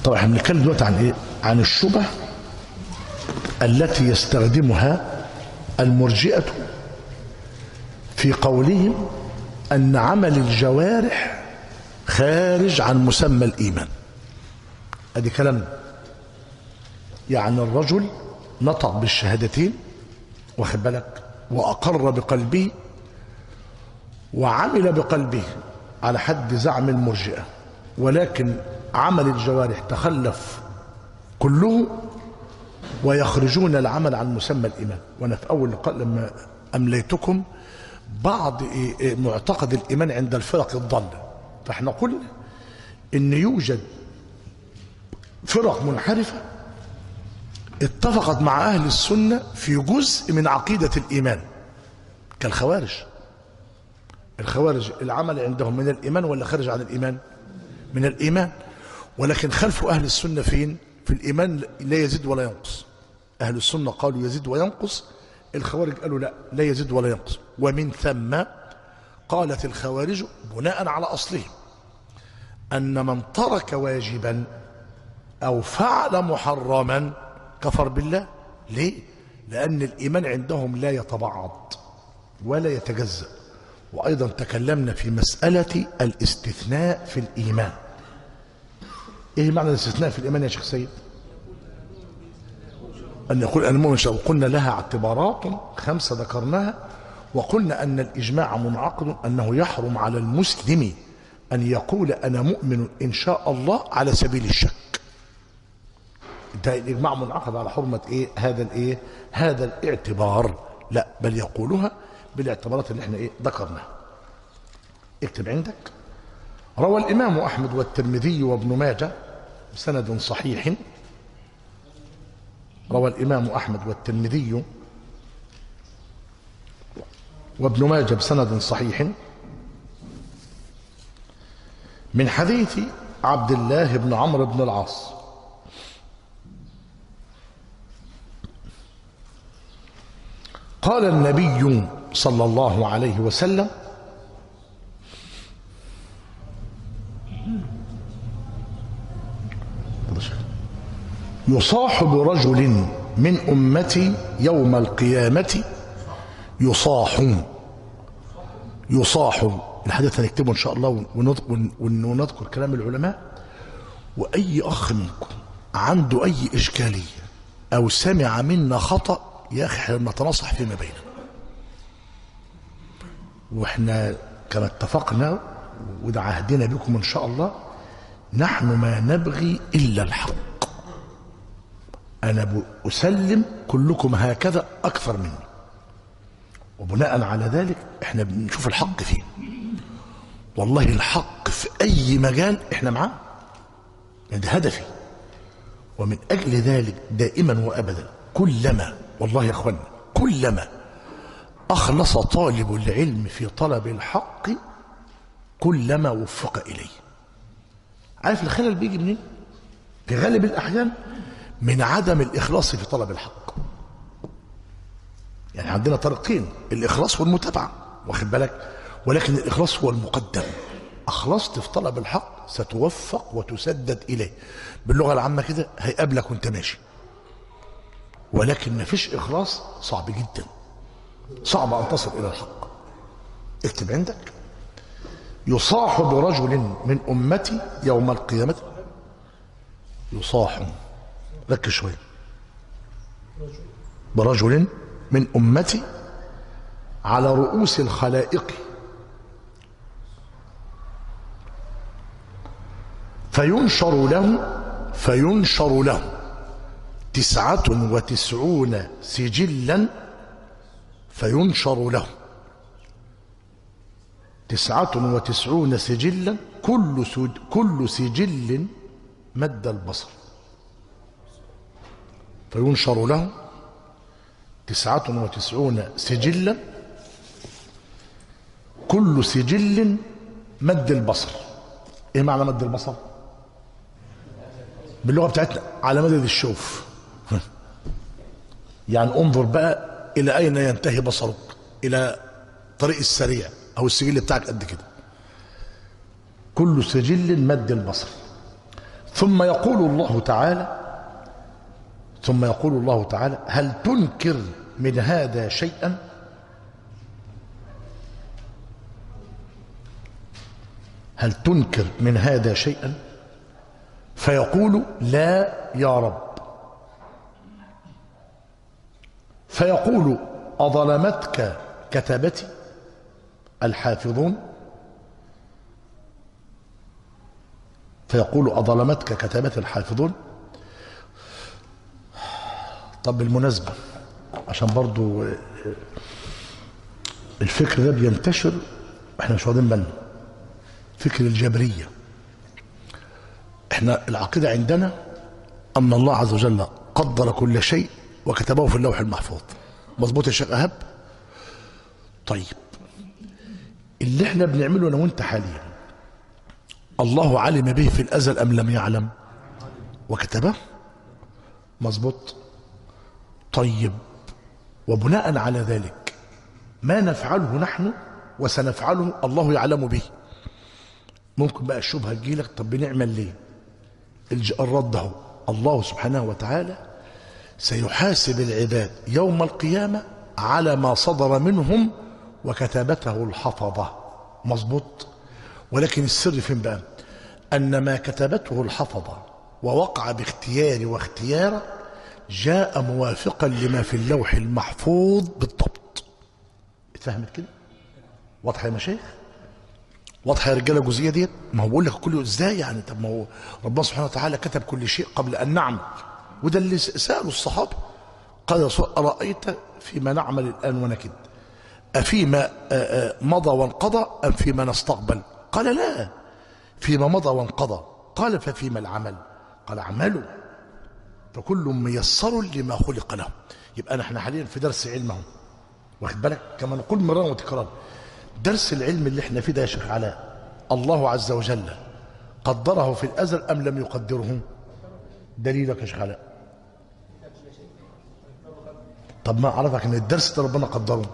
طب احنا بنتكلم دلوقتي عن ايه عن الشبه التي يستخدمها المرجئه في قولهم ان عمل الجوارح خارج عن مسمى الايمان ادي كلام يعني الرجل نطق بالشهادتين واخد بالك واقر بقلبه وعمل بقلبه على حد زعم المرجئه ولكن عمل الجوارح تخلف كله ويخرجون العمل عن مسمى الايمان وانا في اول لقاء لما امليتكم بعض إيه- إيه معتقد الايمان عند الفرق الضاله فاحنا قلنا ان يوجد فرق منحرفه اتفقت مع اهل السنه في جزء من عقيده الايمان كالخوارج الخوارج العمل عندهم من الايمان ولا خارج عن الايمان من الايمان ولكن خلفوا اهل السنه فين في الايمان لا يزيد ولا ينقص اهل السنه قالوا يزيد وينقص الخوارج قالوا لا لا يزيد ولا ينقص ومن ثم قالت الخوارج بناء على اصلهم ان من ترك واجبا او فعل محرما كفر بالله ليه لان الايمان عندهم لا يتبعض ولا يتجزأ وايضا تكلمنا في مساله الاستثناء في الايمان ايه معنى الاستثناء في الايمان يا شيخ سيد ان يقول انا مؤمن وقلنا لها اعتبارات خمسه ذكرناها وقلنا ان الاجماع منعقد انه يحرم على المسلم ان يقول انا مؤمن ان شاء الله على سبيل الشك ده الاجماع منعقد على حرمه ايه هذا الايه هذا الاعتبار لا بل يقولها بالاعتبارات اللي احنا ايه ذكرناها اكتب عندك روى الامام احمد والترمذي وابن ماجه بسند صحيح روى الامام احمد والترمذي وابن ماجه بسند صحيح من حديث عبد الله بن عمرو بن العاص قال النبي صلى الله عليه وسلم يصاح برجل من أمتي يوم القيامة يصاح يصاح الحديث هنكتبه إن شاء الله ونذ- ون- ون- ونذكر كلام العلماء وأي أخ منكم عنده أي إشكالية أو سمع منا خطأ يا أخي احنا نتناصح فيما بيننا واحنا كما اتفقنا وده عهدنا بكم ان شاء الله نحن ما نبغي الا الحق انا ب- اسلم كلكم هكذا اكثر مني وبناء على ذلك احنا بنشوف الحق فيه والله الحق في اي مجال احنا معاه يعني ده هدفي ومن اجل ذلك دائما وابدا كلما والله يا اخوانا كلما أخلص طالب العلم في طلب الحق كلما وفق إليه عارف الخلل بيجي منين في غالب الأحيان من عدم الإخلاص في طلب الحق يعني عندنا طريقين الإخلاص والمتابعة واخد بالك ولكن الإخلاص هو المقدم أخلصت في طلب الحق ستوفق وتسدد إليه باللغة العامة كده هيقابلك وانت ماشي ولكن ما فيش إخلاص صعب جدا صعب أن تصل إلى الحق اكتب عندك يصاح برجل من أمتي يوم القيامة يصاح ركز شوية برجل من أمتي على رؤوس الخلائق فينشر له فينشر له تسعة وتسعون سجلا فينشر له تسعة وتسعون سجلا كل سج كل سجل مد البصر فينشر له تسعة وتسعون سجلا كل سجل مد البصر ايه معنى مد البصر باللغه بتاعتنا على مدد الشوف يعني انظر بقى الى اين ينتهي بصرك الى طريق السريع او السجل بتاعك قد كده كل سجل مد البصر ثم يقول الله تعالى ثم يقول الله تعالى هل تنكر من هذا شيئا هل تنكر من هذا شيئا فيقول لا يا رب فيقول أظلمتك كتبتي الحافظون فيقول أظلمتك كتبتي الحافظون طب بالمناسبة عشان برضو الفكر ده بينتشر احنا مش واخدين بالنا فكر الجبرية احنا العقيدة عندنا أن الله عز وجل قدر كل شيء وكتبه في اللوح المحفوظ مظبوط يا شيخ أهب طيب اللي احنا بنعمله انا وانت حاليا الله علم به في الازل ام لم يعلم وكتبه مظبوط طيب وبناء على ذلك ما نفعله نحن وسنفعله الله يعلم به ممكن بقى الشبهه تجيلك طب بنعمل ليه الج- الرد اهو الله سبحانه وتعالى سيحاسب العباد يوم القيامة على ما صدر منهم وكتبته الحفظة مظبوط ولكن السر فين بقى أن ما كتبته الحفظة ووقع باختيار واختيار جاء موافقا لما في اللوح المحفوظ بالضبط اتفهمت كده واضحة يا مشايخ واضحه يا رجاله الجزئيه ديت ما هو بقول لك كله ازاي يعني طب ما هو ربنا سبحانه وتعالى كتب كل شيء قبل ان نعمل وده اللي سالوا الصحابه قال يا رسول الله ارايت فيما نعمل الان ونكد افيما آه، آه، مضى وانقضى ام فيما نستقبل قال لا فيما مضى وانقضى قال ففيما العمل قال اعملوا فكل ميسر لما خلق له يبقى نحن حاليا في درس علم اهو واخد بالك كما نقول مرارا وتكرارا درس العلم اللي احنا فيه ده يا شيخ علاء الله عز وجل قدره في الازل ام لم يقدره دليلك يا شيخ علاء طب ما عرفك ان الدرس ده ربنا قدره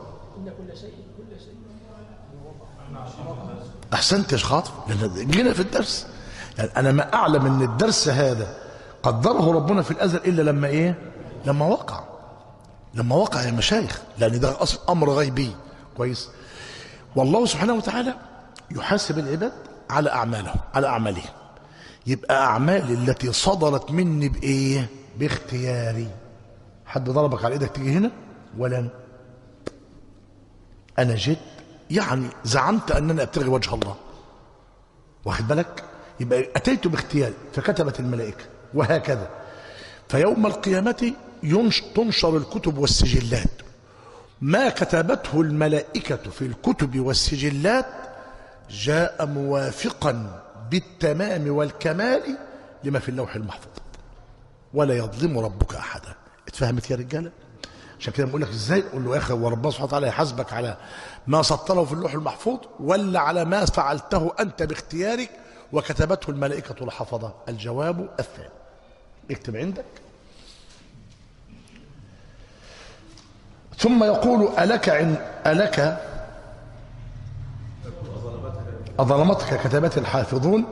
احسنت يا شيخ عاطف لان جينا في الدرس يعني انا ما اعلم ان الدرس هذا قدره ربنا في الازل الا لما ايه لما وقع لما وقع يا مشايخ لان ده اصل امر غيبي كويس والله سبحانه وتعالى يحاسب العباد على اعمالهم على اعمالهم يبقى اعمالي التي صدرت مني بايه باختياري حد ضربك على ايدك تيجي هنا ولا أنا؟ انا جيت يعني زعمت انني ابتغي وجه الله واخد بالك يبقى اتيت باختياري فكتبت الملائكه وهكذا فيوم القيامه ينش تنشر الكتب والسجلات ما كتبته الملائكة في الكتب والسجلات جاء موافقا بالتمام والكمال لما في اللوح المحفوظ ولا يظلم ربك أحدا اتفهمت يا رجالة عشان كده بقول لك ازاي قول له يا اخي وربنا سبحانه وتعالى يحاسبك على ما سطره في اللوح المحفوظ ولا على ما فعلته انت باختيارك وكتبته الملائكه الحفظه الجواب الثاني اكتب عندك ثم يقول ألك عن ألك أظلمتك كتبت الحافظون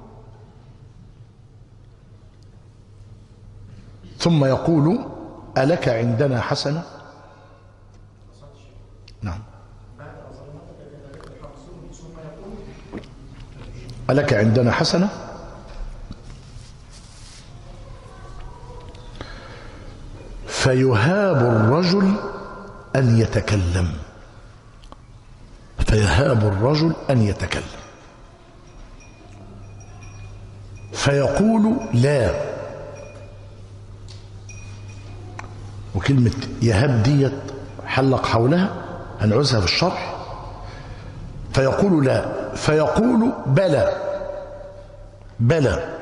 ثم يقول ألك عندنا حسنة نعم ألك عندنا حسنة فيهاب الرجل أن يتكلم فيهاب الرجل أن يتكلم فيقول لا وكلمة يهاب ديت حلق حولها هنعوزها في الشرح فيقول لا فيقول بلى بلى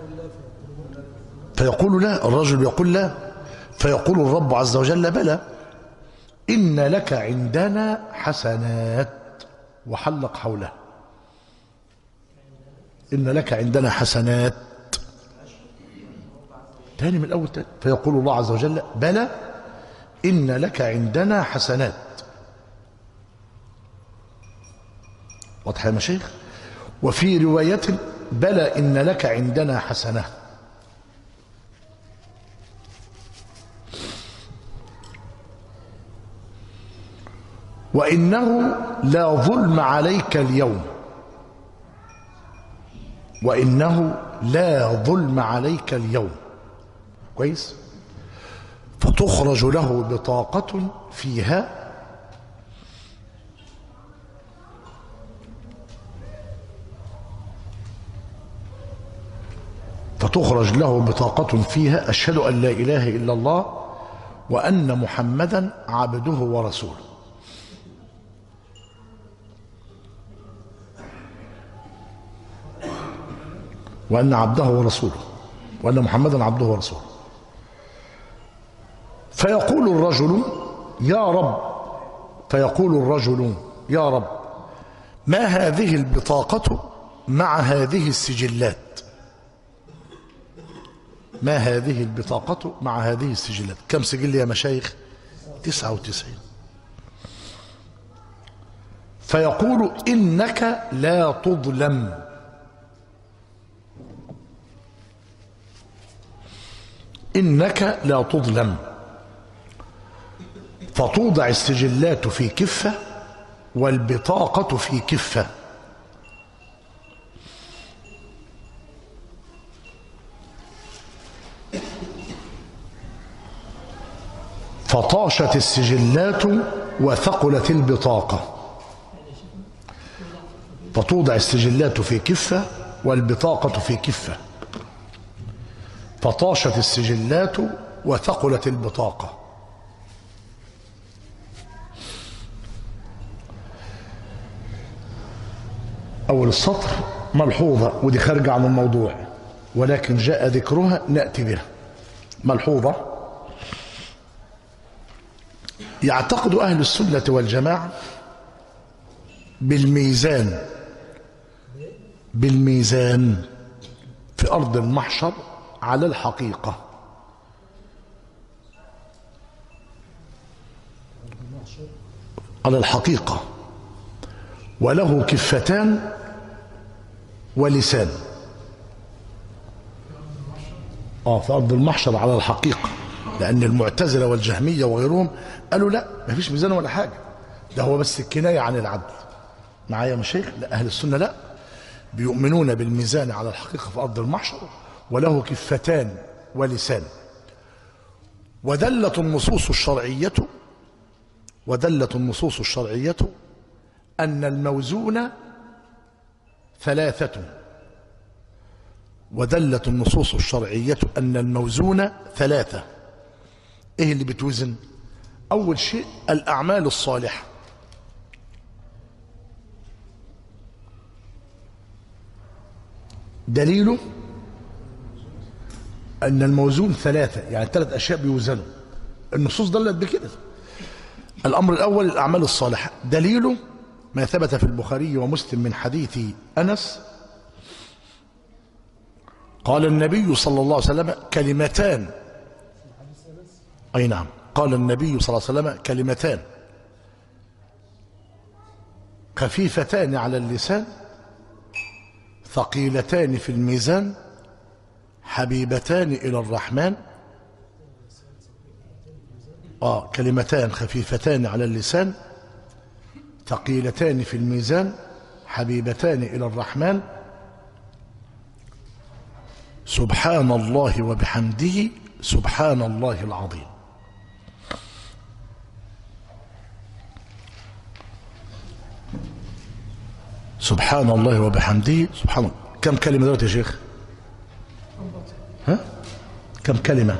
فيقول لا الرجل يقول لا فيقول الرب عز وجل بلى إن لك عندنا حسنات وحلق حولها إن لك عندنا حسنات تاني من الأول تاني فيقول الله عز وجل بلى إن لك عندنا حسنات واضح يا مشايخ وفي رواية بلى إن لك عندنا حسنة وإنه لا ظلم عليك اليوم وإنه لا ظلم عليك اليوم كويس فتخرج له بطاقة فيها فتخرج له بطاقة فيها أشهد أن لا إله إلا الله وأن محمدا عبده ورسوله وأن عبده ورسوله وأن محمدا عبده ورسوله فيقول الرجل يا رب فيقول الرجل يا رب ما هذه البطاقة مع هذه السجلات ما هذه البطاقة مع هذه السجلات كم سجل يا مشايخ تسعة وتسعين فيقول إنك لا تظلم إنك لا تظلم فتوضع السجلات في كفة والبطاقة في كفة فطاشت السجلات وثقلت البطاقة فتوضع السجلات في كفة والبطاقة في كفة فطاشت السجلات وثقلت البطاقة أول السطر ملحوظة ودي خارجة عن الموضوع ولكن جاء ذكرها نأتي بها ملحوظة يعتقد أهل السنة والجماعة بالميزان بالميزان في أرض المحشر على الحقيقة على الحقيقة وله كفتان ولسان اه في أرض المحشر على الحقيقة لأن المعتزلة والجهمية وغيرهم قالوا لا ما فيش ميزان ولا حاجة ده هو بس الكناية عن العدل معايا يا مشايخ لا أهل السنة لا بيؤمنون بالميزان على الحقيقة في أرض المحشر وله كفتان ولسان ودلت النصوص الشرعية ودلت النصوص الشرعية أن الموزون ثلاثة ودلت النصوص الشرعية أن الموزون ثلاثة إيه اللي بتوزن أول شيء الأعمال الصالحة دليله أن الموزون ثلاثة يعني ثلاث أشياء بيوزنوا النصوص دلت بكده الأمر الأول الأعمال الصالحة دليله ما ثبت في البخاري ومسلم من حديث أنس قال النبي صلى الله عليه وسلم كلمتان أي نعم قال النبي صلى الله عليه وسلم كلمتان خفيفتان على اللسان ثقيلتان في الميزان حبيبتان إلى الرحمن آه كلمتان خفيفتان على اللسان ثقيلتان في الميزان حبيبتان إلى الرحمن سبحان الله وبحمده سبحان الله العظيم سبحان الله وبحمده سبحان الله كم كلمة دلوقتي يا شيخ ها كم كلمة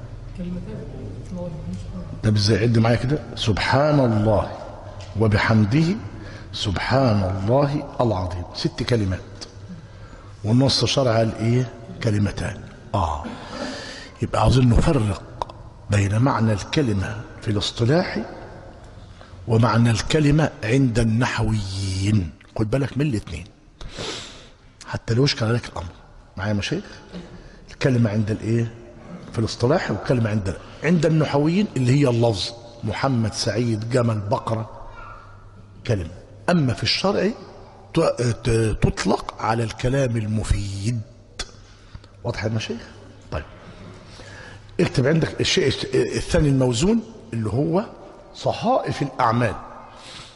طب ازاي عد معايا كده سبحان الله وبحمده سبحان الله العظيم ست كلمات والنص شرع قال ايه كلمتان اه يبقى عاوزين نفرق بين معنى الكلمة في الاصطلاح ومعنى الكلمة عند النحويين خد بالك من الاثنين حتى لو يشكل عليك الامر معايا مشايخ الكلمة عند الايه في الاصطلاح والكلمة عند عند النحويين اللي هي اللفظ محمد سعيد جمل بقرة كلمة أما في الشرع تطلق على الكلام المفيد واضح يا مشايخ طيب اكتب عندك الشيء الثاني الموزون اللي هو صحائف الأعمال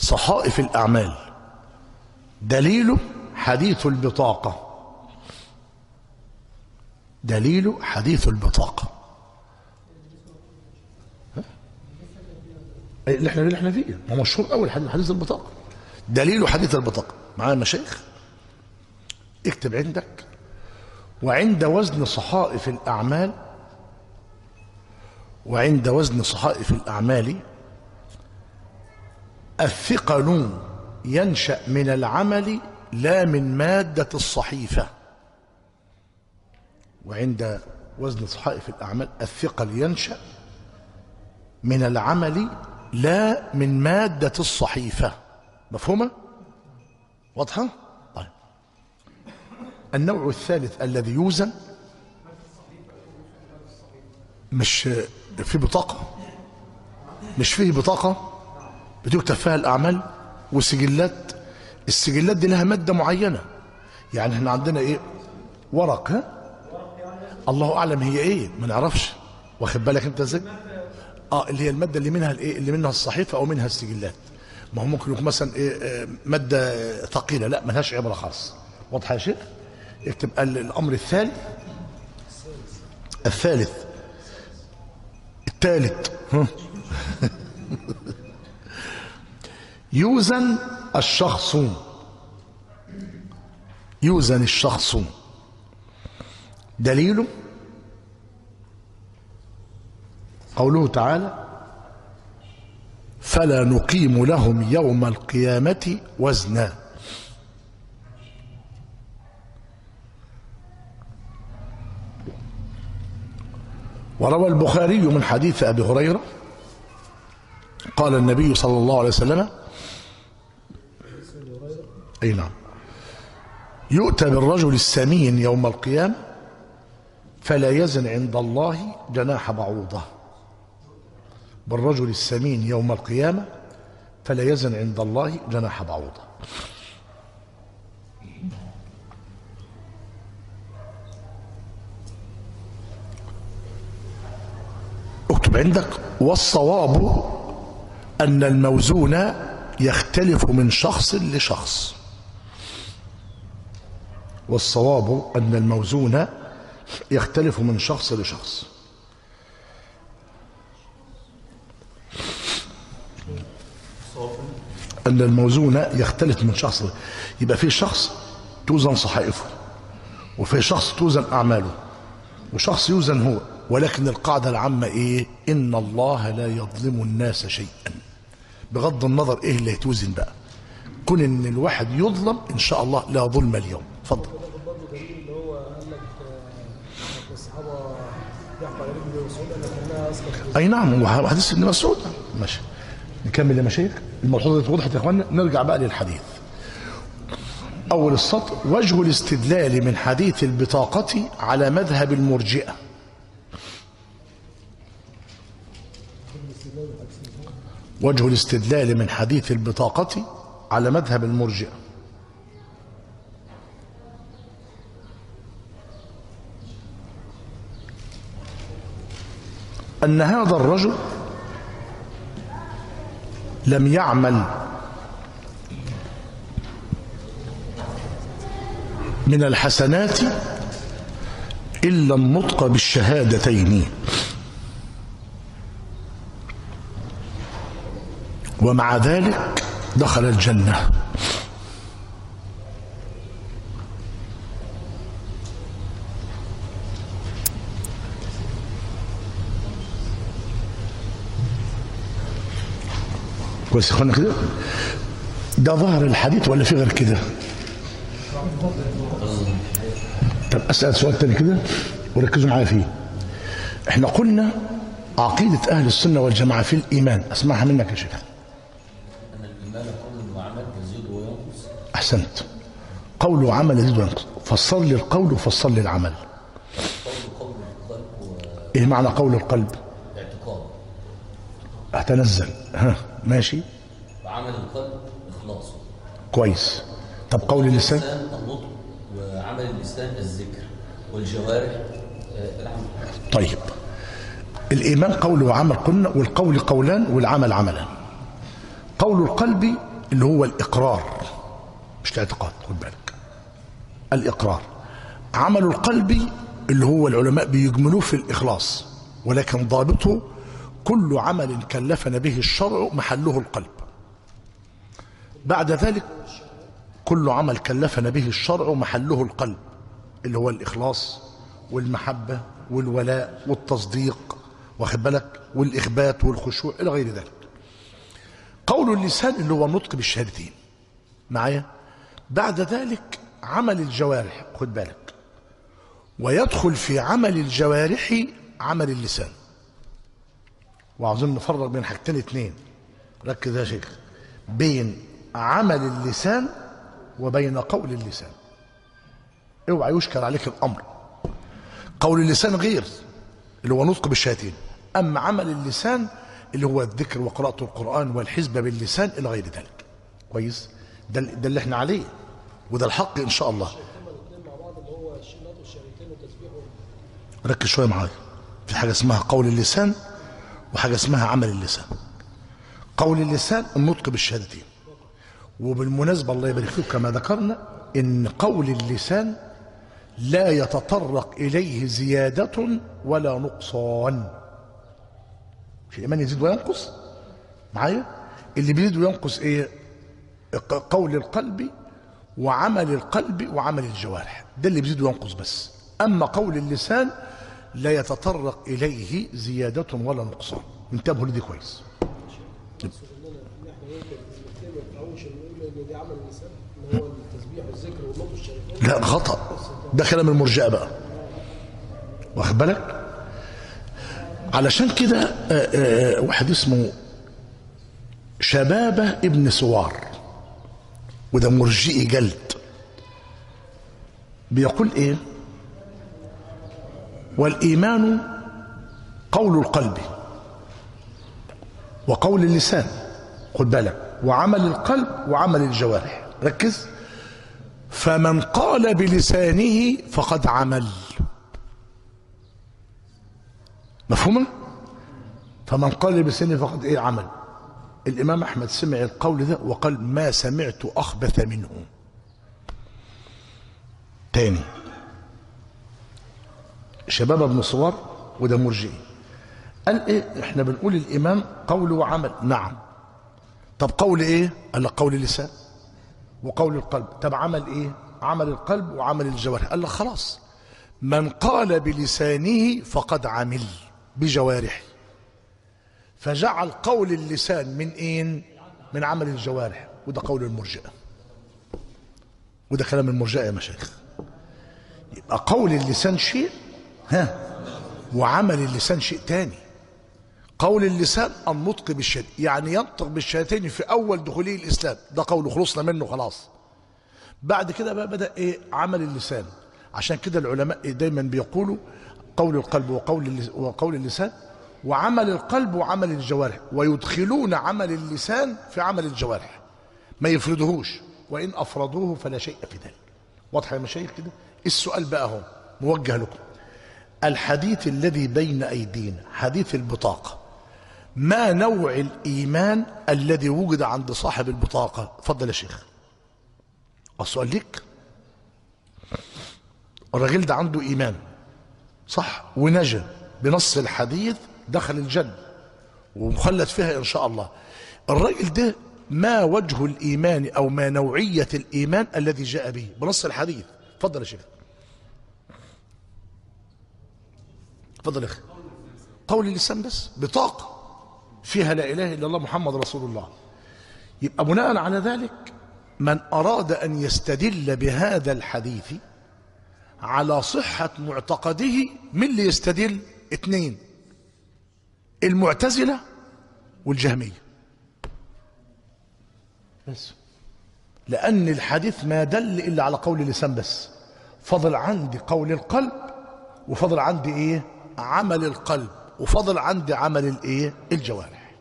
صحائف الأعمال دليل حديث البطاقة دليل حديث البطاقة ها؟ أي اللي احنا اللي احنا فيه هو مشهور قوي حديث حديث البطاقة دليل حديث البطاقة معايا مشايخ اكتب عندك وعند وزن صحائف الأعمال وعند وزن صحائف الأعمال الثقل ينشأ من العمل لا من مادة الصحيفة وعند وزن صحائف الأعمال الثقل ينشأ من العمل لا من مادة الصحيفة مفهومة؟ واضحة؟ طيب النوع الثالث الذي يوزن مش في بطاقة مش فيه بطاقة بتكتب فيها الأعمال وسجلات السجلات دي لها مادة معينة يعني احنا عندنا ايه ورق ها الله أعلم هي ايه ما نعرفش واخد بالك انت ازاي اه اللي هي المادة اللي منها الايه اللي منها الصحيفة او منها السجلات ما هو ممكن يكون مثلا ايه آه، مادة ثقيلة لا ملهاش عبرة خاص واضحة يا شيخ اكتب ال- الأمر الثالث الثالث الثالث ها. يوزن الشخص يوزن الشخص دليله قوله تعالى فلا نقيم لهم يوم القيامة وزنا وروى البخاري من حديث أبي هريرة قال النبي صلى الله عليه وسلم أي نعم يؤتى بالرجل السمين يوم القيامة فلا يزن عند الله جناح بعوضة بالرجل السمين يوم القيامة فلا يزن عند الله جناح بعوضة اكتب عندك والصواب أن الموزون يختلف من شخص لشخص والصواب أن الموزون يختلف من شخص لشخص أن الموزون يختلف من شخص يبقى في شخص توزن صحائفه وفي شخص توزن أعماله وشخص يوزن هو ولكن القاعدة العامة إيه إن الله لا يظلم الناس شيئا بغض النظر إيه اللي هتوزن بقى كون إن الواحد يظلم إن شاء الله لا ظلم اليوم اتفضل برضه دليل اللي هو قال لك آه، الصحابه يحكوا على ابن مسعود قال لك انها اصلا اي نعم هو حديث ابن مسعود ماشي نكمل يا مشايخ الملحوظه دي وضحت يا اخوانا نرجع بقى للحديث اول السطر وجه الاستدلال من حديث البطاقه على مذهب المرجئه وجه الاستدلال من حديث البطاقه على مذهب المرجئه أن هذا الرجل لم يعمل من الحسنات إلا النطق بالشهادتين ومع ذلك دخل الجنة كويس يا اخوانا كده ده ظهر الحديث ولا في غير كده طب اسال سؤال تاني كده وركزوا معايا فيه احنا قلنا عقيدة أهل السنة والجماعة في الإيمان أسمعها منك يا شيخ أن الإيمان قول وعمل يزيد وينقص أحسنت قول وعمل يزيد وينقص فسر لي القول وفسر لي العمل قول قول القلب إيه معنى قول القلب واعتقاد أتنزل ها ماشي وعمل القلب إخلاصه كويس طب قول اللسان اللسان النطق وعمل اللسان الذكر والجوارح آه، العمل طيب الإيمان قول وعمل قلنا والقول قولان والعمل عملان قول القلب اللي هو الإقرار مش الاعتقاد خد بالك الإقرار عمل القلب اللي هو العلماء بيجملوه في الإخلاص ولكن ضابطه كل عمل كلفنا به الشرع محله القلب بعد ذلك كل عمل كلفنا به الشرع محله القلب اللي هو الإخلاص والمحبة والولاء والتصديق واخد بالك والإخبات والخشوع إلى غير ذلك قول اللسان اللي هو النطق بالشهادتين معايا بعد ذلك عمل الجوارح خد بالك ويدخل في عمل الجوارح عمل اللسان وعاوزين نفرق بين حاجتين اتنين ركز يا شيخ بين عمل اللسان وبين قول اللسان اوعى يشكل عليك الامر قول اللسان غير اللي هو نطق بالشهادتين اما عمل اللسان اللي هو الذكر وقراءة القرآن والحزب باللسان إلى غير ذلك كويس ده, ده اللي احنا عليه وده الحق إن شاء الله هما الاثنين مع بعض اللي هو الشنات والشريطين والتسبيح ركز شوية معايا في حاجة اسمها قول اللسان وحاجة اسمها عمل اللسان قول اللسان النطق بالشهادتين وبالمناسبة الله يبارك فيك كما ذكرنا إن قول اللسان لا يتطرق إليه زيادة ولا نقصان مش الإيمان يزيد وينقص معايا اللي بيزيد وينقص إيه قول القلب وعمل القلب وعمل الجوارح ده اللي بيزيد وينقص بس أما قول اللسان لا يتطرق إليه زيادة ولا نقصان انتبهوا لدي كويس ان احنا ممكن الاثنين ما ينفعوش نقول ان دي عمل اللسان اللي هو التسبيح والذكر والنطق والشريطين لا خطأ ده كلام المرجئة بقى واخد بالك علشان كده آه، آه، واحد اسمه شبابة ابن سوار وده مرجئي جلد بيقول ايه والإيمان قول القلب وقول اللسان خد بالك وعمل القلب وعمل الجوارح ركز فمن قال بلسانه فقد عمل مفهومة فمن قال بلسانه فقد ايه عمل الامام احمد سمع القول ده وقال ما سمعت اخبث منه تاني شباب ابن صور وده مرجئي قال ايه احنا بنقول الايمان قول وعمل نعم طب قول ايه قال لك قول اللسان وقول القلب طب عمل ايه عمل القلب وعمل الجوارح قال لك خلاص من قال بلسانه فقد عمل بجوارحه فجعل قول اللسان من ايه من عمل الجوارح وده قول المرجئه وده كلام المرجئه يا مشايخ يبقى قول اللسان شيء ها وعمل اللسان شيء تاني قول اللسان النطق بالشهادة يعني ينطق بالشهادتين في أول دخوله الإسلام ده قول خلصنا منه خلاص بعد كده بقى بدأ إيه عمل اللسان عشان كده العلماء دايما بيقولوا قول القلب وقول اللس- وقول اللسان وعمل القلب وعمل الجوارح ويدخلون عمل اللسان في عمل الجوارح ما يفردهوش وإن أفردوه فلا شيء في ذلك واضح يا مشايخ كده السؤال بقى هو موجه لكم الحديث الذي بين أيدينا حديث البطاقة ما نوع الإيمان الذي وجد عند صاحب البطاقة فضل يا شيخ السؤال لك الراجل ده عنده إيمان صح ونجا بنص الحديث دخل الجنة ومخلد فيها إن شاء الله الراجل ده ما وجه الإيمان أو ما نوعية الإيمان الذي جاء به بنص الحديث فضل يا شيخ فضل يا أخي قول اللسان بس بطاقة فيها لا إله إلا الله محمد رسول الله يبقى بناء على ذلك من أراد أن يستدل بهذا الحديث على صحة معتقده من اللي يستدل اثنين المعتزلة والجهمية بس لأن الحديث ما دل إلا على قول اللسان بس فضل عندي قول القلب وفضل عندي إيه عمل القلب وفضل عندي عمل الإيه الجوارح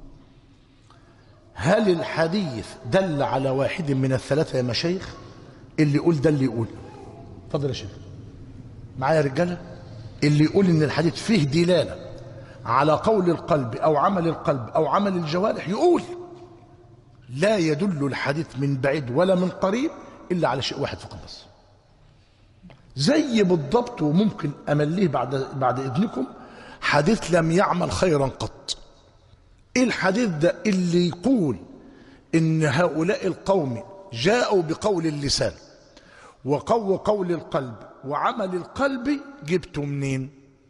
هل الحديث دل على واحد من الثلاثة يا مشايخ اللي يقول ده اللي يقول اتفضل يا شيخ معايا يا رجاله اللي يقول ان الحديث فيه دلاله على قول القلب او عمل القلب او عمل الجوارح يقول لا يدل الحديث من بعيد ولا من قريب الا على شيء واحد فقط بس زي بالضبط وممكن امليه بعد بعد اذنكم حديث لم يعمل خيرا قط ايه الحديث ده اللي يقول ان هؤلاء القوم جاءوا بقول اللسان وقو قول القلب وعمل القلب جبته منين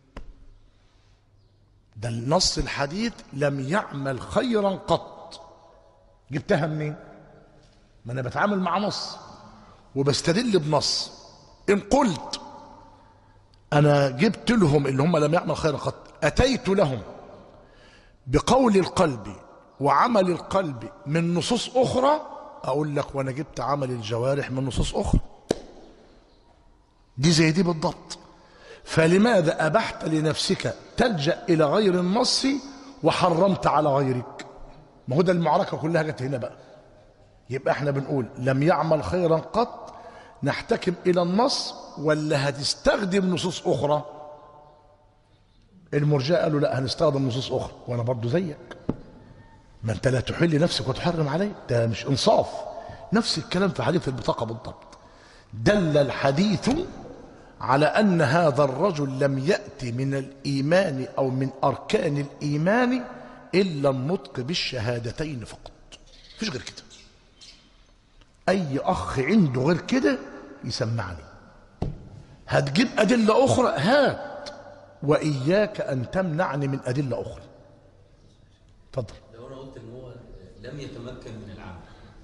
ده النص الحديث لم يعمل خيرا قط جبتها منين ما انا بتعامل مع نص وبستدل بنص ان قلت انا جبت لهم اللي هم لم يعمل خيرا قط اتيت لهم بقول القلب وعمل القلب من نصوص اخرى اقول لك وانا جبت عمل الجوارح من نصوص اخرى دي زي دي بالضبط فلماذا ابحت لنفسك تلجا الى غير النص وحرمت على غيرك ما هو ده المعركه كلها جت هنا بقى يبقى احنا بنقول لم يعمل خيرا قط نحتكم الى النص ولا هتستخدم نصوص اخرى المرجئه قالوا لا هنستخدم نصوص اخرى وانا برضو زيك ما انت لا تحل نفسك وتحرم علي ده مش انصاف نفس الكلام في حديث البطاقه بالضبط دل الحديث على ان هذا الرجل لم ياتي من الايمان او من اركان الايمان الا النطق بالشهادتين فقط مفيش غير كده اي اخ عنده غير كده يسمعني هتجيب ادله اخرى هات واياك ان تمنعني من ادله اخرى اتفضل لو انا قلت ان هو لم يتمكن من العمل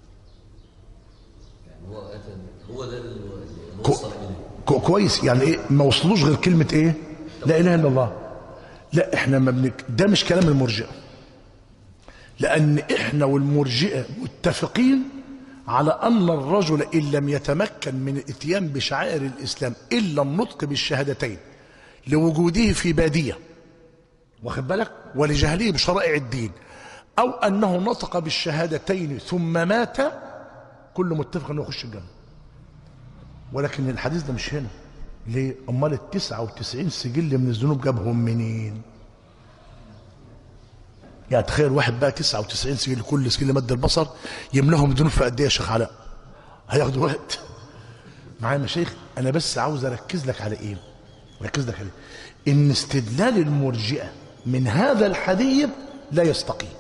يعني هو أتى- هو ده اللي كو- وصل اليه كو- كويس يعني ايه ما وصلوش غير كلمه ايه لا اله الا الله لا احنا ما بنك ده مش كلام المرجئه لان احنا والمرجئه متفقين على ان الرجل ان لم يتمكن من الاتيان بشعائر الاسلام الا النطق بالشهادتين لوجوده في باديه واخد بالك ولجهله بشرائع الدين او انه نطق بالشهادتين ثم مات كل متفق انه يخش الجنه ولكن الحديث ده مش هنا ليه امال ال 99 سجل من الذنوب جابهم منين يعني تخيل واحد بقى 99 سجل كل سجل مد البصر يملاهم ذنوب في قد ايه يا شيخ علاء هياخدوا وقت معايا يا مشايخ انا بس عاوز اركز لك على ايه ركز لك على إيه؟ ان استدلال المرجئه من هذا الحديث لا يستقيم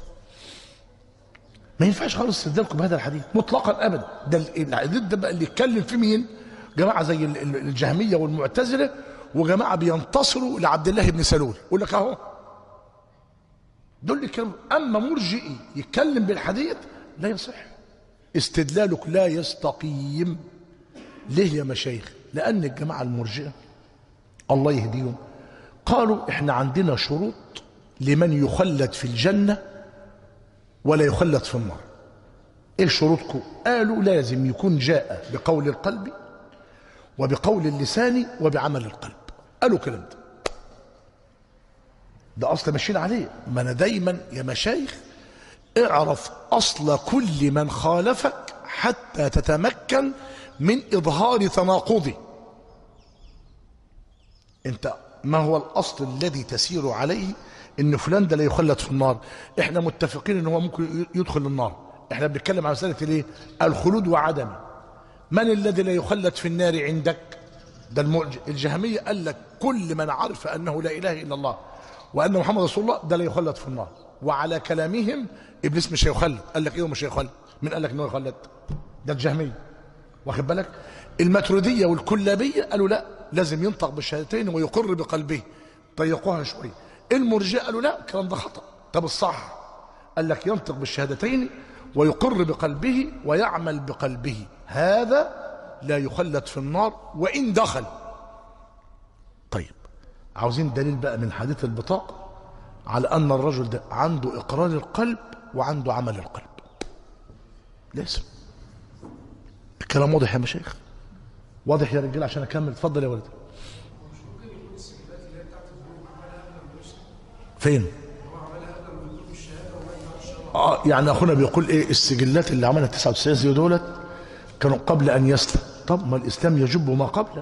ما ينفعش خالص استدلالكم بهذا الحديث مطلقا ابدا ده ال- الحديث ده بقى اللي يتكلم فيه مين جماعه زي ال- ال- الجهميه والمعتزله وجماعه بينتصروا لعبد الله بن سلول يقول لك اهو دول اللي كانوا اما مرجئي يتكلم بالحديث لا يصح استدلالك لا يستقيم ليه يا مشايخ لان الجماعه المرجئه الله يهديهم قالوا احنا عندنا شروط لمن يخلد في الجنه ولا يخلد في النار ايه شروطكم قالوا لازم يكون جاء بقول القلب وبقول اللسان وبعمل القلب قالوا كلام ده ده اصل ماشيين عليه ما انا دايما يا مشايخ اعرف اصل كل من خالفك حتى تتمكن من اظهار تناقضه انت ما هو الاصل الذي تسير عليه ان فلان ده لا يخلد في النار احنا متفقين ان هو ممكن يدخل النار احنا بنتكلم عن مساله الايه الخلود وعدمه من الذي لا يخلد في النار عندك ده المرج- الجهميه قال لك كل من عرف انه لا اله الا الله وان محمد رسول الله ده لا يخلد في النار وعلى كلامهم ابليس مش هيخلد قال لك ايه مش هيخلد مين قال لك انه يخلد ده الجهميه واخد بالك الماتريديه والكلابيه قالوا لا لازم ينطق بالشهادتين ويقر بقلبه ضيقوها شويه المرجئه قالوا لا الكلام ده خطا طب الصح قال لك ينطق بالشهادتين ويقر بقلبه ويعمل بقلبه هذا لا يخلد في النار وان دخل طيب عاوزين دليل بقى من حديث البطاقه على ان الرجل ده عنده اقرار القلب وعنده عمل القلب لازم الكلام واضح يا مشايخ واضح يا رجال عشان اكمل اتفضل يا ولد فين اه يعني اخونا بيقول ايه السجلات اللي عملها 99 زي دولت كانوا قبل ان يسلم طب ما الاسلام يجب ما قبله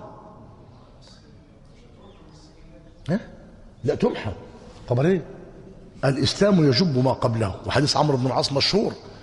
ها لا تمحى طب ليه الاسلام يجب ما قبله وحديث عمرو بن العاص مشهور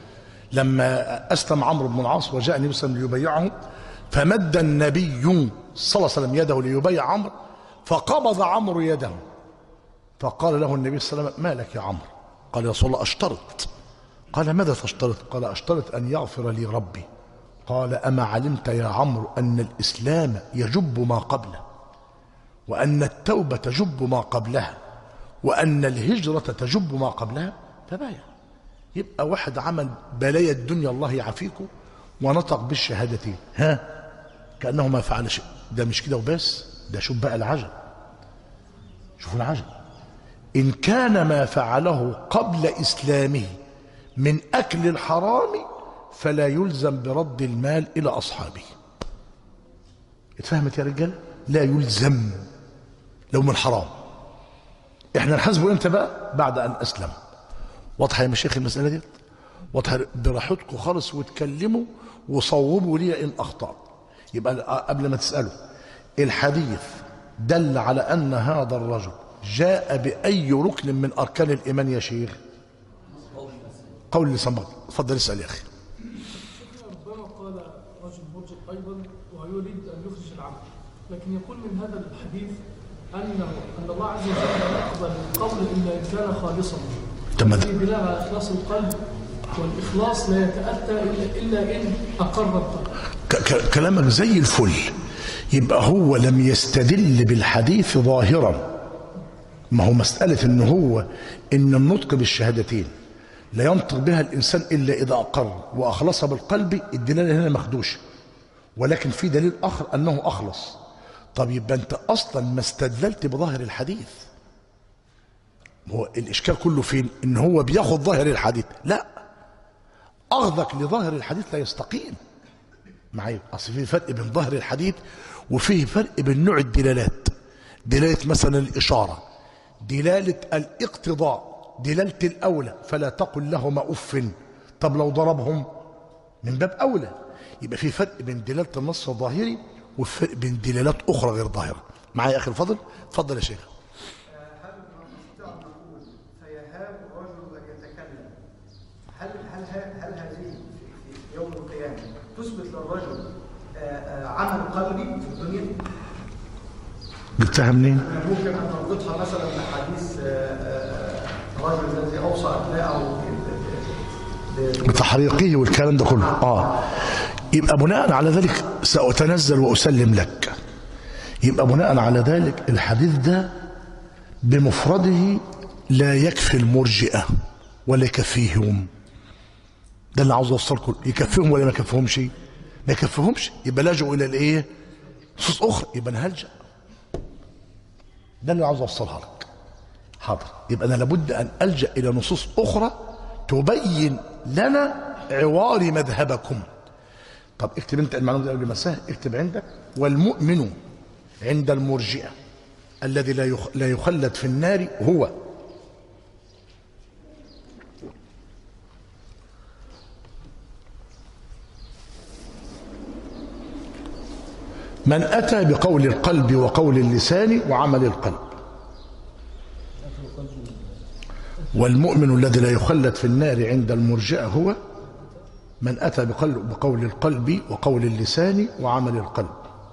لما أسلم عمرو بن العاص وجاء النبي صلى الله عليه وسلم ليبايعه فمد النبي صلى الله عليه وسلم يده ليبايع عمرو فقبض عمرو يده فقال له النبي صلى الله عليه وسلم ما لك يا عمرو قال يا رسول الله أشترط قال ماذا تشترط قال أشترط أن يغفر لي ربي قال أما علمت يا عمرو أن الإسلام يجب ما قبله وأن التوبة تجب ما قبلها وأن الهجرة تجب ما قبلها فبايع يبقى واحد عمل بلايا الدنيا الله يعافيكم ونطق بالشهادتين ها كأنه ما فعل شيء ده مش كده وبس ده شوف بقى العجب شوفوا العجب إن كان ما فعله قبل إسلامه من أكل الحرام فلا يلزم برد المال إلى أصحابه اتفهمت يا رجال لا يلزم لو من حرام احنا نحاسبه امتى بقى بعد ان اسلم واضحه يا مشايخ المساله دي واضحه براحتكم خالص واتكلموا وصوبوا لي ان اخطات يبقى قبل ما تسالوا الحديث دل على ان هذا الرجل جاء باي ركن من اركان الايمان يا شيخ قول لسان بطل اتفضل اسال يا اخي ربما قال رجل مرجئ ايضا ويريد ان يخرج العمل لكن يقول من هذا الحديث انه ان الله عز وجل لا يقبل القول الا ان كان خالصا طب ما- هذه دلاله على اخلاص القلب والاخلاص لا يتاتى الا الا ان اقر القلب ك- ك- كلامك زي الفل يبقى هو لم يستدل بالحديث ظاهرا ما هو مسألة ان هو ان النطق بالشهادتين لا ينطق بها الانسان الا اذا اقر واخلص بالقلب الدلاله هنا مخدوشه ولكن في دليل اخر انه اخلص طب يبقى انت اصلا ما استدللت بظاهر الحديث هو الاشكال كله فين ان هو بياخد ظاهر الحديث لا اخذك لظاهر الحديث لا يستقيم معايا اصل في فرق بين ظاهر الحديث وفيه فرق بين نوع الدلالات دلاله مثلا الاشاره دلاله الاقتضاء دلاله الاولى فلا تقل لهما اف طب لو ضربهم من باب اولى يبقى في فرق بين دلاله النص الظاهري وفرق بين دلالات اخرى غير ظاهره معايا يا اخي الفضل اتفضل يا شيخ هل نستطيع أن نقول فيهاب الرجل أن يتكلم هل هل ه- هل هذه في في يوم القيامة تثبت للرجل آه، آه، عمل قلبي في الدنيا؟ جبتها منين؟ يعني ممكن أن نربطها مثلا بحديث آه، آه، الرجل الذي أوصى أبنائه ب- ب- ب- بتحريقه والكلام ده كله اه يبقى بناء على ذلك سأتنزل وأسلم لك يبقى بناء على ذلك الحديث ده بمفرده لا يكفي المرجئة ولا يكفيهم ده اللي عاوز اوصلكم يكفيهم ولا ما يكفيهمش ما يكفيهمش يبقى لجوا الى الايه نصوص اخرى يبقى انا هلجا ده اللي عاوز اوصلها لك حاضر يبقى انا لابد ان الجا الى نصوص اخرى تبين لنا عوار مذهبكم طب اكتب انت المعلومه دي قبل ما اسهل اكتب عندك والمؤمن عند المرجئه الذي لا يخ- لا يخلد في النار هو من أتى بقول القلب وقول اللسان وعمل القلب والمؤمن الذي لا يخلد في النار عند المرجئة هو من أتى بقول, بقول القلب وقول اللسان وعمل القلب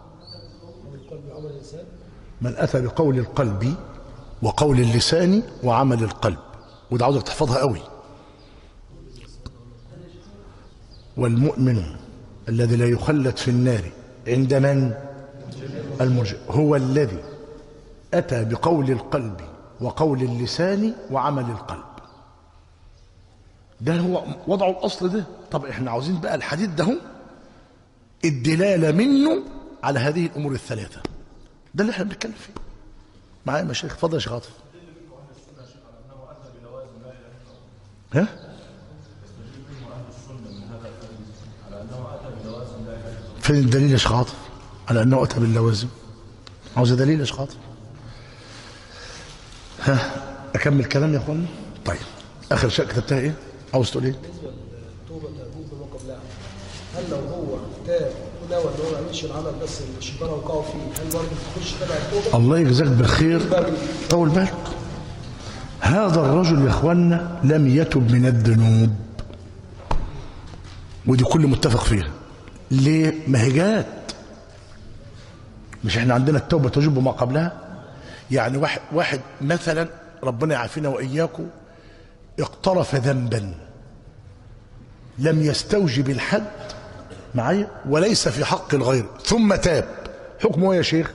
من أتى بقول القلب وقول اللسان وعمل القلب وده عاوزك تحفظها قوي والمؤمن الذي لا يخلد في النار عند من المرجئ هو الذي أتى بقول القلب وقول اللسان وعمل القلب ده هو وضعه الأصل ده طب احنا عاوزين بقى الحديث ده هو الدلالة منه على هذه الأمور الثلاثة ده اللي احنا بنتكلم فيه معايا يا مشايخ اتفضل يا شيخ عاطف ها فين الدليل يا شيخ عاطف على انه اتى باللوازم عاوز دليل يا شيخ عاطف ها اكمل كلام يا اخوانا طيب اخر شيء كتبتها ايه عاوز تقول ايه بالنسبه للتوبه تأبيد بما قبلها هل لو هو تاب ونوى ان هو ما يعملش العمل بس اللي الشيطان وقعه فيه هل برضه تخش تبع التوبه؟ الله يجزاك بالخير طول بالك هذا الرجل يا اخوانا لم يتب من الذنوب ودي كل متفق فيها ليه ما هي جات مش احنا عندنا التوبة تجب ما قبلها يعني واحد, واحد مثلا ربنا يعافينا وإياكم اقترف ذنبا لم يستوجب الحد معايا وليس في حق الغير ثم تاب حكمه إيه يا شيخ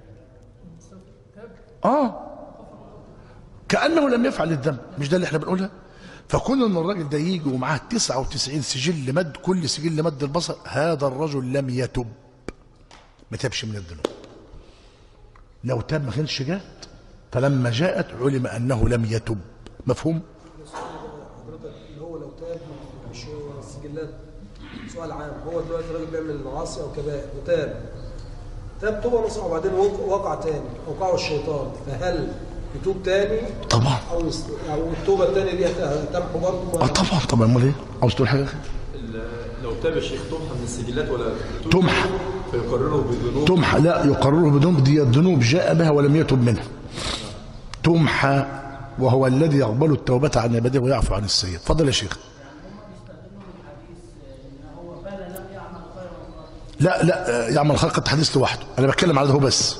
اه كأنه لم يفعل الذنب مش ده اللي احنا بنقولها فكون ان الراجل ده يجي ومعاه 99 سجل مد كل سجل مد البصر هذا الرجل لم يتب ما تابش من الذنوب لو تاب ما كانش جات فلما جاءت علم انه لم يتب مفهوم حضرتك اللي هو لو تاب مش هو السجلات سؤال عام هو دلوقتي راجل بيعمل معاصي او كبائر وتاب تاب توبه نصيحه وبعدين وق- وقع تاني اوقعه الشيطان فهل يتوب تاني طبعا او يست... او التوبه التانيه دي هت- هتمحو برضه اه طبعا طبعا امال ايه عاوز تقول حاجه يا أخي؟ لو تاب الشيخ تمحى من السجلات ولا تمحى. فيقرره بذنوب تمحى لا يقرره بذنوب دي الذنوب جاء بها ولم يتب منها تمحى وهو الذي يقبل التوبة عن عباده ويعفو عن السيئات اتفضل يا شيخ لا لا آه، يعمل خلق الحديث لوحده انا بتكلم على ده هو بس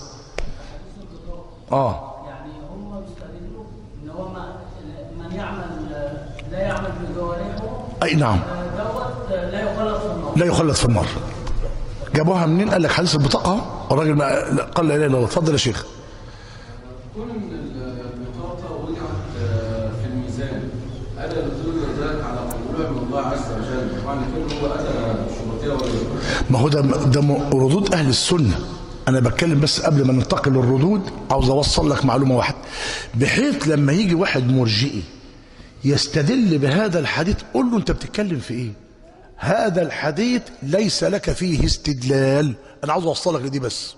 اه يعني هم بيستدلوا ان هو ما من يعمل لا يعمل بجوارحه اي نعم دوت لا يخلص في النار لا يخلد في النار جابوها منين قال لك حديث البطاقه الراجل ما لا، قال لا اله الا الله اتفضل يا شيخ كون ان البطاقه وضعت آه، في الميزان الا يدل ذلك على قبولها من الله عز وجل معنى كده هو اتى شروطها ولا ما هو ده ده م- ردود اهل السنه انا بتكلم بس قبل ما ننتقل للردود عاوز اوصل لك معلومه واحده بحيث لما يجي واحد مرجئي يستدل بهذا الحديث قول له انت بتتكلم في ايه هذا الحديث ليس لك فيه استدلال انا عاوز اوصلك لدي بس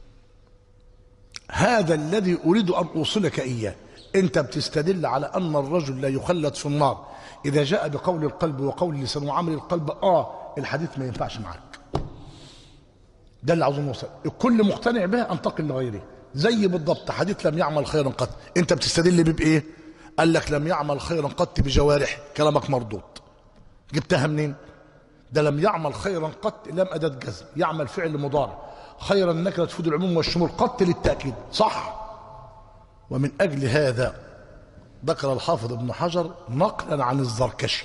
هذا الذي اريد ان اوصلك اياه انت بتستدل على ان الرجل لا يخلد في النار اذا جاء بقول القلب وقول اللسان وعمل القلب اه الحديث ما ينفعش معك ده اللي عاوزين نوصل الكل مقتنع بها انتقل لغيره زي بالضبط حديث لم يعمل خيرا قط انت بتستدل بيه بايه قال لك لم يعمل خيرا قط بجوارح كلامك مردود جبتها منين ده لم يعمل خيرا قط لم أداة جزم يعمل فعل مضارع خيرا نكرة تفيد العموم والشمول قط للتأكيد صح ومن أجل هذا ذكر الحافظ ابن حجر نقلا عن الزركشي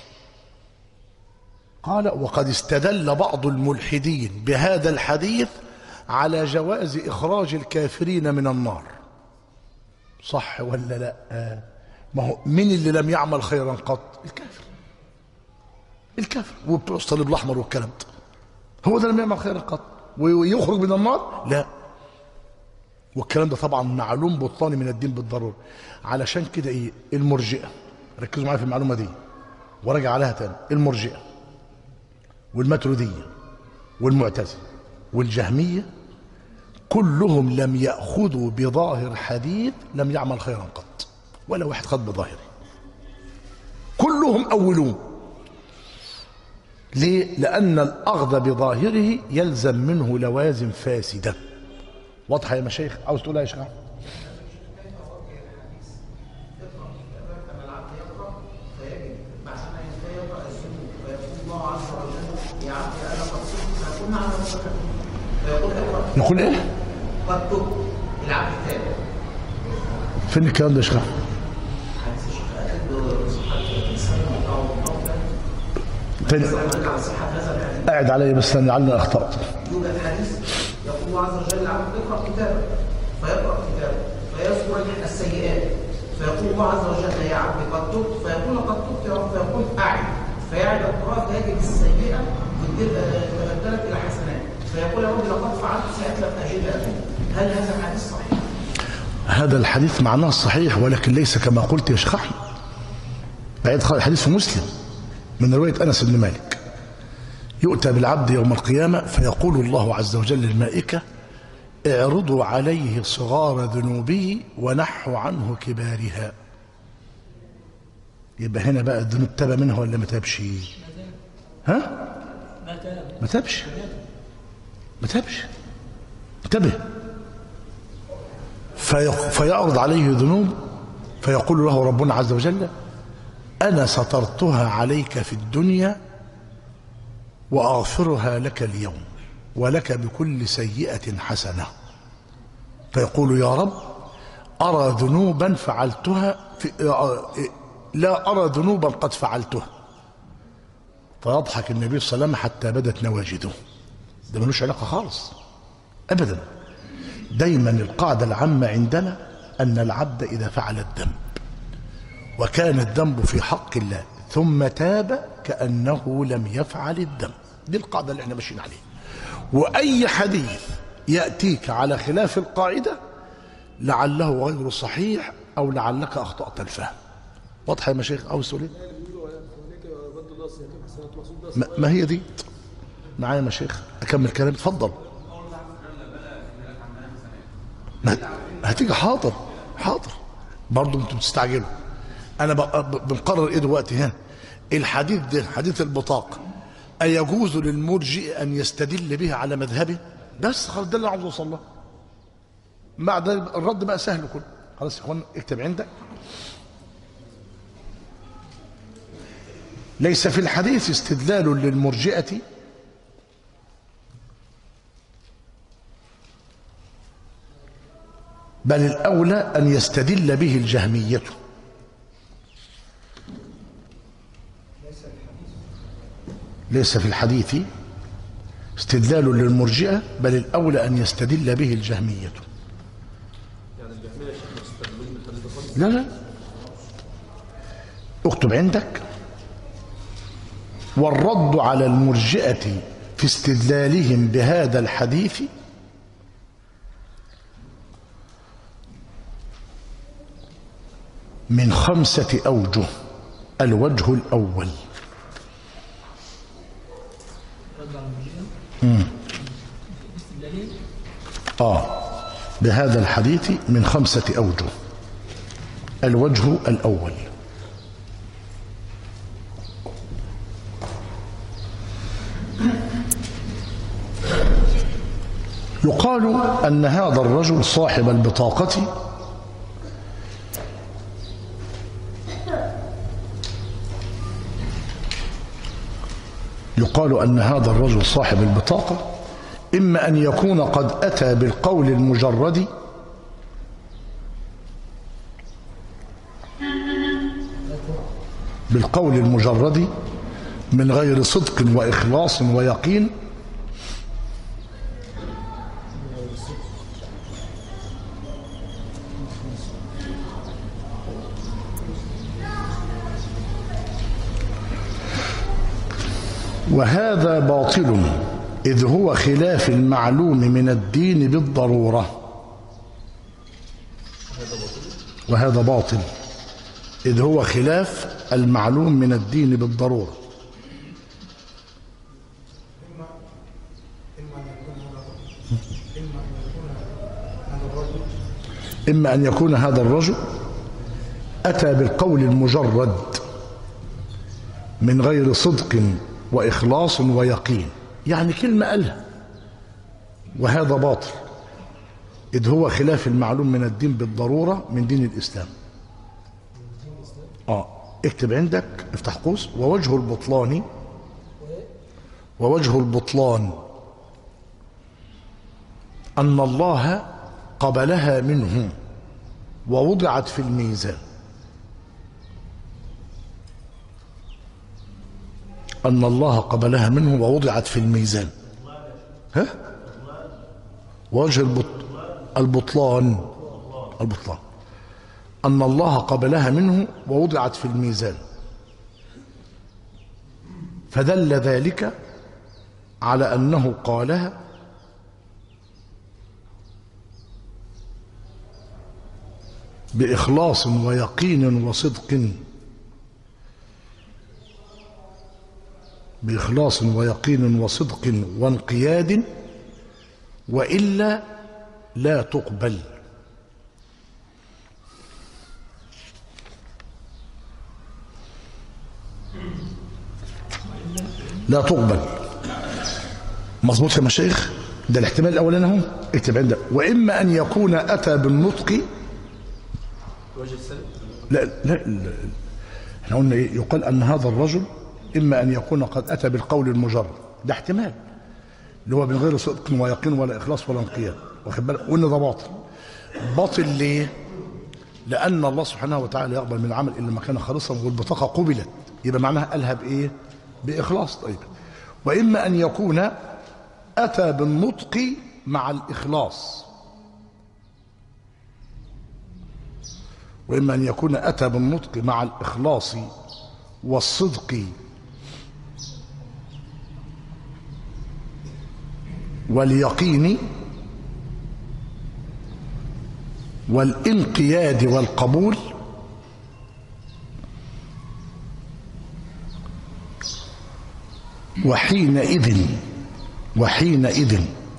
قال وقد استدل بعض الملحدين بهذا الحديث على جواز إخراج الكافرين من النار صح ولا لا ما هو مين اللي لم يعمل خيرا قط الكافر الكافر وبتوع الصليب الاحمر والكلام ده هو ده اللي يعمل خير قط ويخرج من النار لا والكلام ده طبعا معلوم بطلاني من الدين بالضروره علشان كده ايه المرجئه ركزوا معايا في المعلومه دي وراجع عليها تاني المرجئه والماتريديه والمعتزله والجهميه كلهم لم ياخذوا بظاهر حديث لم يعمل خيرا قط ولا واحد خد بظاهره كلهم اولوه ليه؟ لأن الأخذ بظاهره يلزم منه لوازم فاسدة واضحة يا مشايخ عاوز تقولها يا شيخ أحمد؟ يقول ايه؟ قد تب العبد التاب فين الكلام ده يا شيخ أحمد؟ فين؟ قاعد علي بس لعلنا اخطأت يوجد حديث يقول الله عز وجل العبد اقرا كتابك فيقرا كتابه فيذكر السيئات فيقول الله عز وجل يا عبد قد تبت فيقول قد تبت يا رب فيقول اعد فيعد القراءه فيجد السيئه تبدلت الى حسنات فيقول يا رب لقد فعلت سيئات لم اجدها هل هذا الحديث صحيح؟ هذا الحديث معناه صحيح ولكن ليس كما قلت يا شيخ احمد بعيد خالص الحديث في مسلم من روايه انس بن مالك يؤتى بالعبد يوم القيامه فيقول الله عز وجل للملائكه اعرضوا عليه صغار ذنوبه ونحوا عنه كبارها يبقى هنا بقى الذنوب تاب منها ولا ما تابش ها ما تابش ما تابش انتبه في فيعرض عليه ذنوب فيقول له ربنا عز وجل أنا سترتها عليك في الدنيا وأغفرها لك اليوم ولك بكل سيئة حسنة فيقول يا رب أرى ذنوبا فعلتها في لا أرى ذنوبا قد فعلتها فيضحك النبي صلى الله عليه وسلم حتى بدت نواجده ده ملوش علاقة خالص أبدا دايما القاعدة العامة عندنا أن العبد إذا فعل الذنب وكان الذنب في حق الله ثم تاب كأنه لم يفعل الذنب دي القاعدة اللي احنا ماشيين عليها وأي حديث يأتيك على خلاف القاعدة لعله غير صحيح أو لعلك أخطأت الفهم واضحة يا مشايخ أو سؤالين ما ما هي دي معايا يا مشايخ أكمل كلامي اتفضل ما هتيجي حاضر حاضر برضه انتوا بتستعجلوا انا بق- ب- بنقرر ايه دلوقتي ها الحديث ده حديث البطاقه ايجوز للمرجئ ان يستدل به على مذهبه بس خلاص ده اللي عاوز اوصل له بعد الرد بقى سهل كله خلاص يا اخوان اكتب عندك ليس في الحديث استدلال للمرجئه بل الأولى أن يستدل به الجهمية ليس في الحديث استدلال للمرجئة بل الأولى أن يستدل به الجهمية يعني الجهمية يا شيخ ما استقبلوا من الحديث ده خالص لا لا اكتب عندك والرد على المرجئة في استدلالهم بهذا الحديث من خمسة أوجه الوجه الأول مم. آه بهذا الحديث من خمسة أوجه الوجه الأول يقال أن هذا الرجل صاحب البطاقة يقال أن هذا الرجل صاحب البطاقة إما أن يكون قد أتى بالقول المجرد بالقول المجرد من غير صدق وإخلاص ويقين وهذا باطل إذ هو خلاف المعلوم من الدين بالضرورة وهذا باطل إذ هو خلاف المعلوم من الدين بالضرورة إما أن يكون هذا الرجل أتى بالقول المجرد من غير صدق وإخلاص ويقين يعني كلمة قالها وهذا باطل إذ هو خلاف المعلوم من الدين بالضرورة من دين الإسلام آه اكتب عندك افتح قوس ووجه البطلان ووجه البطلان أن الله قبلها منه ووضعت في الميزان أن الله قبلها منه ووضعت في الميزان ها وجه البط... البطلان البطلان أن الله قبلها منه ووضعت في الميزان فدل ذلك على أنه قالها بإخلاص ويقين وصدق بإخلاص ويقين وصدق وانقياد وإلا لا تقبل لا تقبل مظبوط يا مشايخ ده الاحتمال الاولاني اهو اكتب عندك واما ان يكون اتى بالنطق الوجه الثاني لا لا, لا احنا قلنا ايه يقال ان هذا الرجل اما ان يكون قد اتى بالقول المجرد ده احتمال اللي هو من غير صدق ويقين ولا اخلاص ولا انقياد واخد بالك وان ده باطل باطل ليه لان الله سبحانه وتعالى يقبل من العمل الا ما كان خالصا والبطاقه قبلت يبقى معناها قالها بايه باخلاص طيب واما ان يكون اتى بالنطق مع الاخلاص واما ان يكون اتى بالنطق مع الاخلاص والصدق واليقين والانقياد والقبول وحينئذ وحينئذ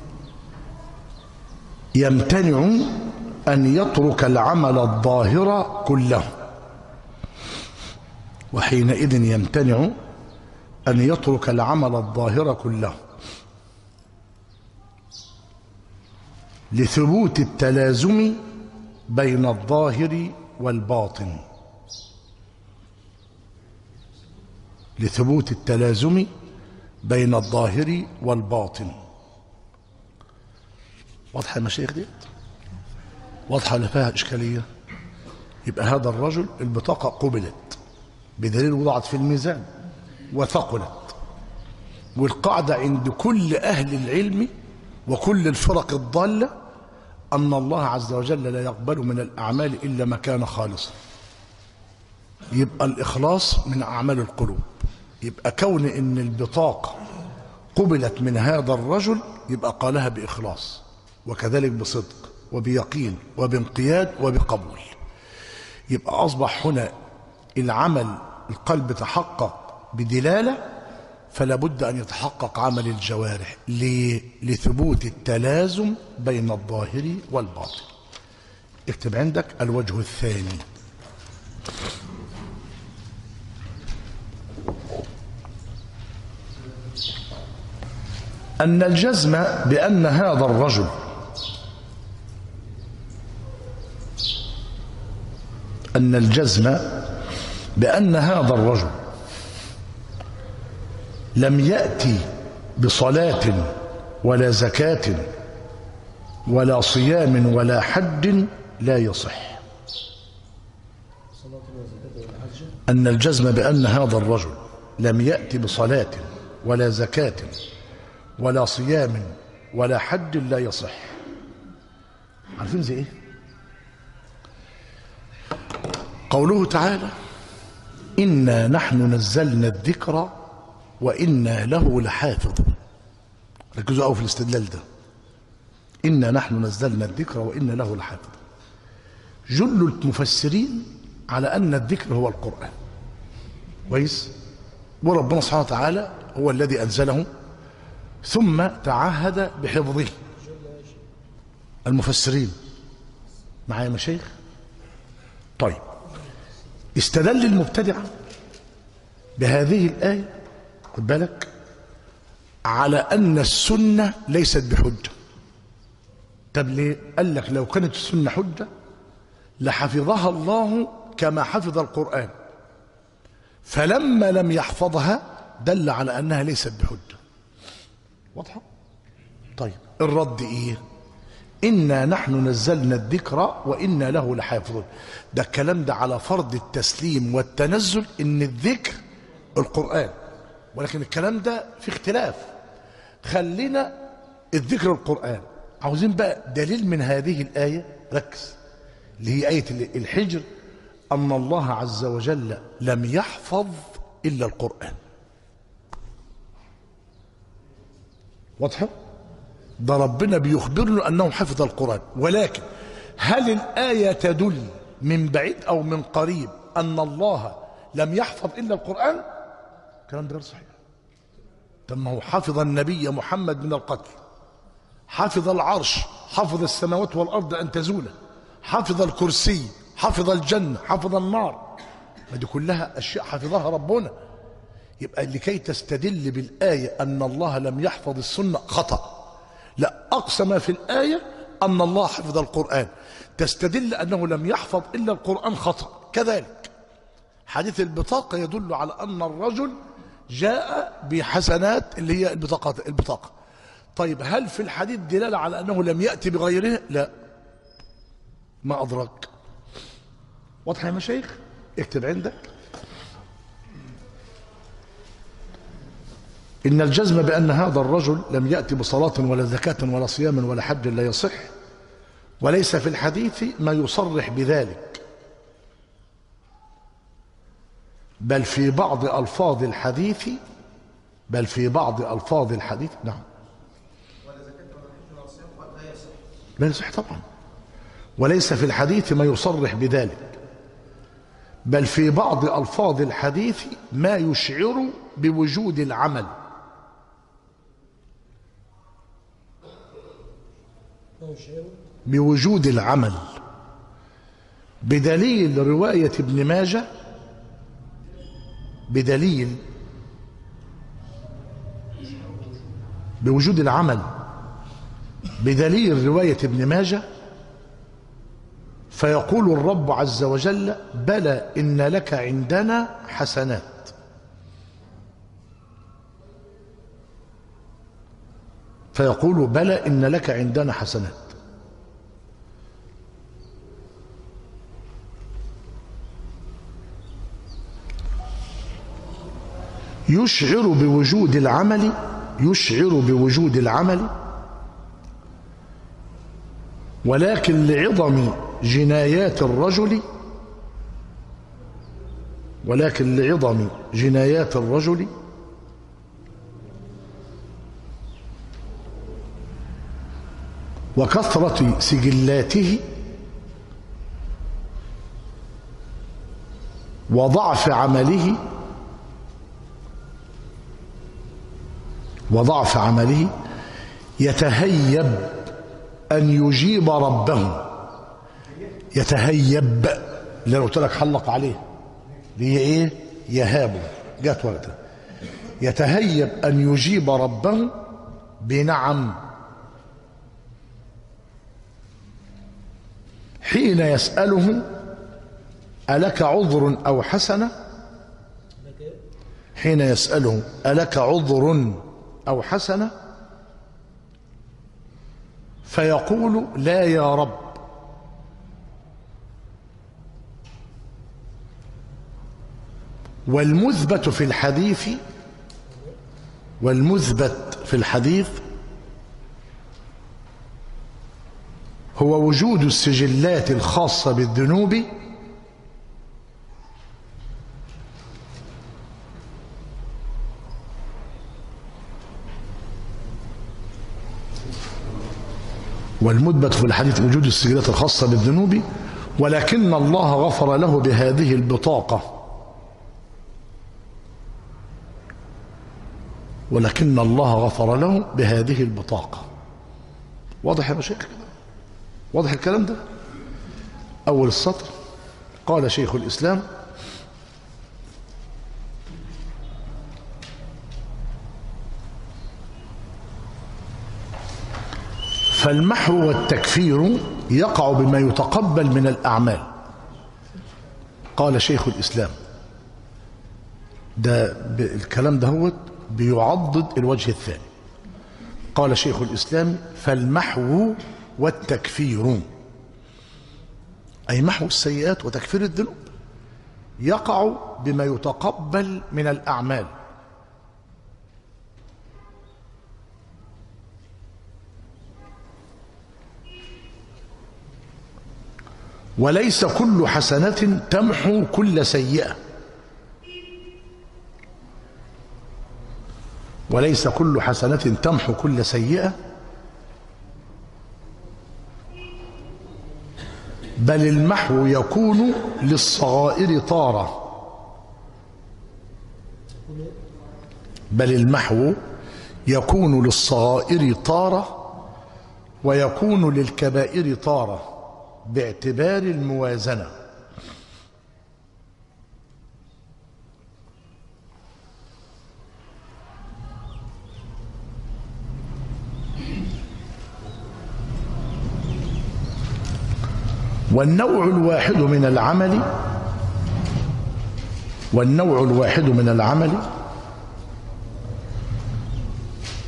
يمتنع أن يترك العمل الظاهر كله وحينئذ يمتنع أن يترك العمل الظاهر كله لثبوت التلازم بين الظاهر والباطن لثبوت التلازم بين الظاهر والباطن واضحة يا مشايخ دي واضحة ولا فيها إشكالية يبقى هذا الرجل البطاقة قبلت بدليل وضعت في الميزان وثقلت والقاعدة عند كل أهل العلم وكل الفرق الضالة أن الله عز وجل لا يقبل من الأعمال إلا ما كان خالصا يبقى الإخلاص من أعمال القلوب يبقى كون إن البطاقة قبلت من هذا الرجل يبقى قالها بإخلاص وكذلك بصدق وبيقين وبانقياد وبقبول يبقى أصبح هنا العمل القلب تحقق بدلالة فلا بد أن يتحقق عمل الجوارح ليه؟ لثبوت التلازم بين الظاهر والباطن اكتب عندك الوجه الثاني أن الجزم بأن هذا الرجل أن الجزم بأن هذا الرجل لم يأتي بصلاة ولا زكاة ولا صيام ولا حج لا يصح أن الجزم بأن هذا الرجل لم يأتي بصلاة ولا زكاة ولا صيام ولا حج لا يصح عارفين زي ايه قوله تعالى إنا نحن نزلنا الذكر وإنا له لحافظ ركزوا قوي في الاستدلال ده إنا نحن نزلنا الذكر وإنا له لحافظ جل المفسرين على أن الذكر هو القرآن كويس وربنا سبحانه وتعالى هو الذي أنزله ثم تعهد بحفظه المفسرين معايا مشايخ طيب استدل المبتدعة بهذه الآية خد بالك على أن السنة ليست بحجة طب ليه؟ قال لك لو كانت السنة حجة لحفظها الله كما حفظ القرآن فلما لم يحفظها دل على أنها ليست بحجة واضحة؟ طيب الرد إيه؟ إنا نحن نزلنا الذكر وإنا له لحافظون ده الكلام ده على فرض التسليم والتنزل إن الذكر القرآن ولكن الكلام ده في اختلاف خلينا الذكر القرآن عاوزين بقى دليل من هذه الآية ركز اللي هي آية الحجر أن الله عز وجل لم يحفظ إلا القرآن واضحة؟ ده ربنا بيخبرنا أنه حفظ القرآن ولكن هل الآية تدل من بعيد أو من قريب أن الله لم يحفظ إلا القرآن الكلام ده غير صحيح طب ما هو حفظ النبي محمد من القتل حفظ العرش حفظ السماوات والأرض أن تزولا حفظ الكرسي حفظ الجنة حفظ النار ما دي كلها أشياء حفظها ربنا يبقى لكي تستدل بالآية أن الله لم يحفظ السنة خطأ لا أقسم في الآية أن الله حفظ القرآن تستدل أنه لم يحفظ إلا القرآن خطأ كذلك حديث البطاقة يدل على أن الرجل جاء بحسنات اللي هي البطاقة البطاقة طيب هل في الحديث دلالة على أنه لم يأتي بغيره لا ما أدرك واضح يا مشايخ اكتب عندك إن الجزم بأن هذا الرجل لم يأتي بصلاة ولا زكاة ولا صيام ولا حج لا يصح وليس في الحديث ما يصرح بذلك بل في بعض ألفاظ الحديث بل في بعض ألفاظ الحديث نعم لا يصح طبعا وليس في الحديث ما يصرح بذلك بل في بعض ألفاظ الحديث ما يشعر بوجود العمل بوجود العمل بدليل رواية ابن ماجه بدليل بوجود العمل بدليل رواية ابن ماجه فيقول الرب عز وجل بلى إن لك عندنا حسنات فيقول بلى إن لك عندنا حسنات يشعر بوجود العمل يشعر بوجود العمل ولكن لعظم جنايات الرجل ولكن لعظم جنايات الرجل وكثرة سجلاته وضعف عمله وضعف عمله يتهيب أن يجيب ربه يتهيب اللي أنا قلت لك حلق عليه اللي هي إيه يهابه جات وقتها يتهيب أن يجيب ربه بنعم حين يسأله ألك عذر أو حسنة حين يسأله ألك عذر أو حسنة فيقول لا يا رب والمثبت في الحديث والمثبت في الحديث هو وجود السجلات الخاصة بالذنوب والمثبت في الحديث وجود السجلات الخاصة بالذنوب ولكن الله غفر له بهذه البطاقة ولكن الله غفر له بهذه البطاقة واضح يا مشايخ واضح الكلام ده أول السطر قال شيخ الإسلام فالمحو والتكفير يقع بما يتقبل من الأعمال قال شيخ الإسلام ده ب- الكلام ده هو بيعضد الوجه الثاني قال شيخ الإسلام فالمحو والتكفير أي محو السيئات وتكفير الذنوب يقع بما يتقبل من الأعمال وليس كل حسنة تمحو كل سيئة وليس كل حسنة تمحو كل سيئة بل المحو يكون للصغائر طارة بل المحو يكون للصغائر طارة ويكون للكبائر طارة باعتبار الموازنة والنوع الواحد من العمل والنوع الواحد من العمل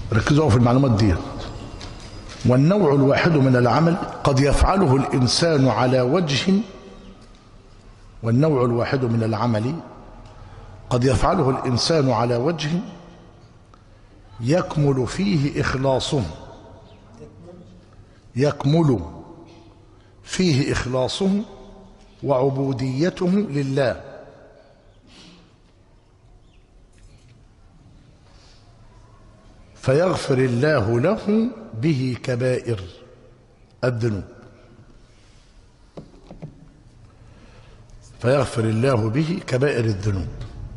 ركزوا في المعلومات دي والنوع الواحد من العمل قد يفعله الإنسان على وجه والنوع الواحد من العمل قد يفعله الإنسان على وجه يكمل فيه إخلاصه يكمل فيه إخلاصه وعبوديته لله فيغفر الله له به كبائر الذنوب فيغفر الله به كبائر الذنوب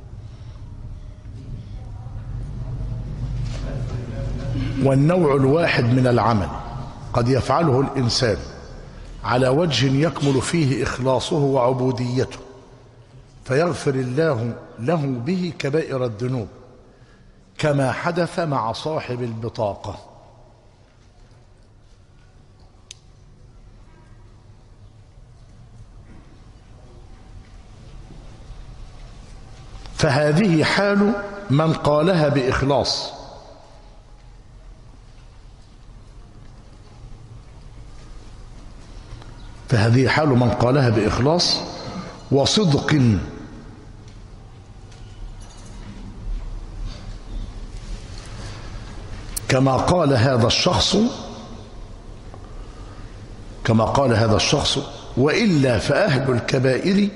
والنوع الواحد من العمل قد يفعله الإنسان على وجه يكمل فيه إخلاصه وعبوديته فيغفر الله له به كبائر الذنوب كما حدث مع صاحب البطاقة فهذه حال من قالها بإخلاص فهذه حال من قالها بإخلاص وصدق كما قال هذا الشخص كما قال هذا الشخص وإلا فأهل الكبائر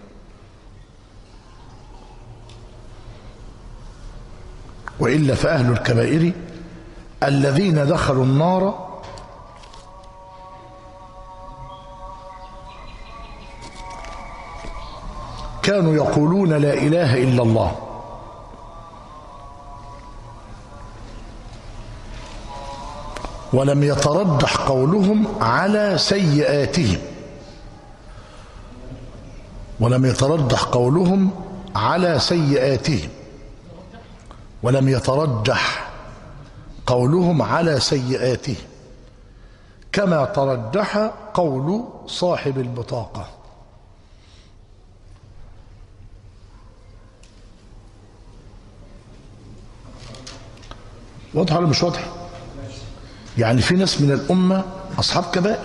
وإلا فأهل الكبائر الذين دخلوا النار كانوا يقولون لا إله إلا الله ولم يترجح قولهم على سيئاتهم ولم يترجح قولهم على سيئاتهم ولم يترجح قولهم على سيئاتهم كما ترجح قول صاحب البطاقة واضح ولا مش واضح يعني في ناس من الأمة أصحاب كبائر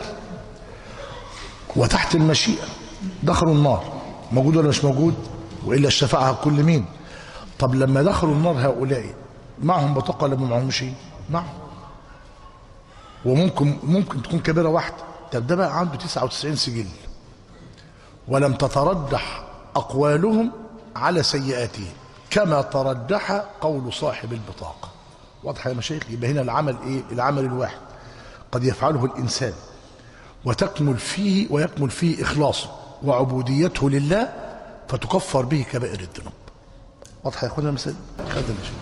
وتحت المشيئة دخلوا النار موجود ولا مش موجود وإلا الشفاعة كل مين طب لما دخلوا النار هؤلاء معهم بطاقة ولا ما معهمش معهم وممكن ممكن تكون كبيرة واحدة طب ده بقى عنده 99 سجل ولم تترجح أقوالهم على سيئاتهم كما ترجح قول صاحب البطاقة واضحة يا مشايخ يبقى هنا العمل إيه العمل الواحد قد يفعله الإنسان وتكمل فيه ويكمل فيه إخلاصه وعبوديته لله فتكفر به كبائر الذنوب واضحة يا أخوانا المسألة هذا المشايخ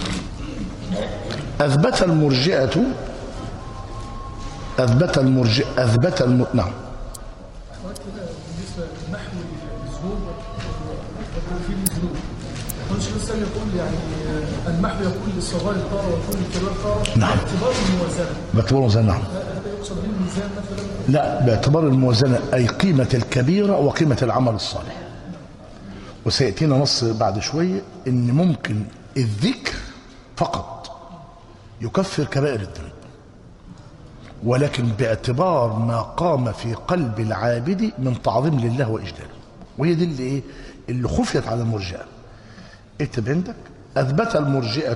أثبت المرجئة أثبت المرجئة أثبت الم... نعم بالنسبه لنحو الذنوب وفي الذنوب قلت الإنسان يقول يعني المحو يكون للصغار طارة ويكون للكبار طارة نعم. باعتبار الموازنة باعتبار الموازنة نعم هذا يقصد به الميزان مثلا لا باعتبار الموازنة أي قيمة الكبيرة وقيمة العمل الصالح وسيأتينا نص بعد شوية إن ممكن الذكر فقط يكفر كبائر الذنوب ولكن باعتبار ما قام في قلب العابد من تعظيم لله وإجلاله وهي دي اللي إيه اللي خفيت على المرجئة اكتب عندك أثبت المرجئة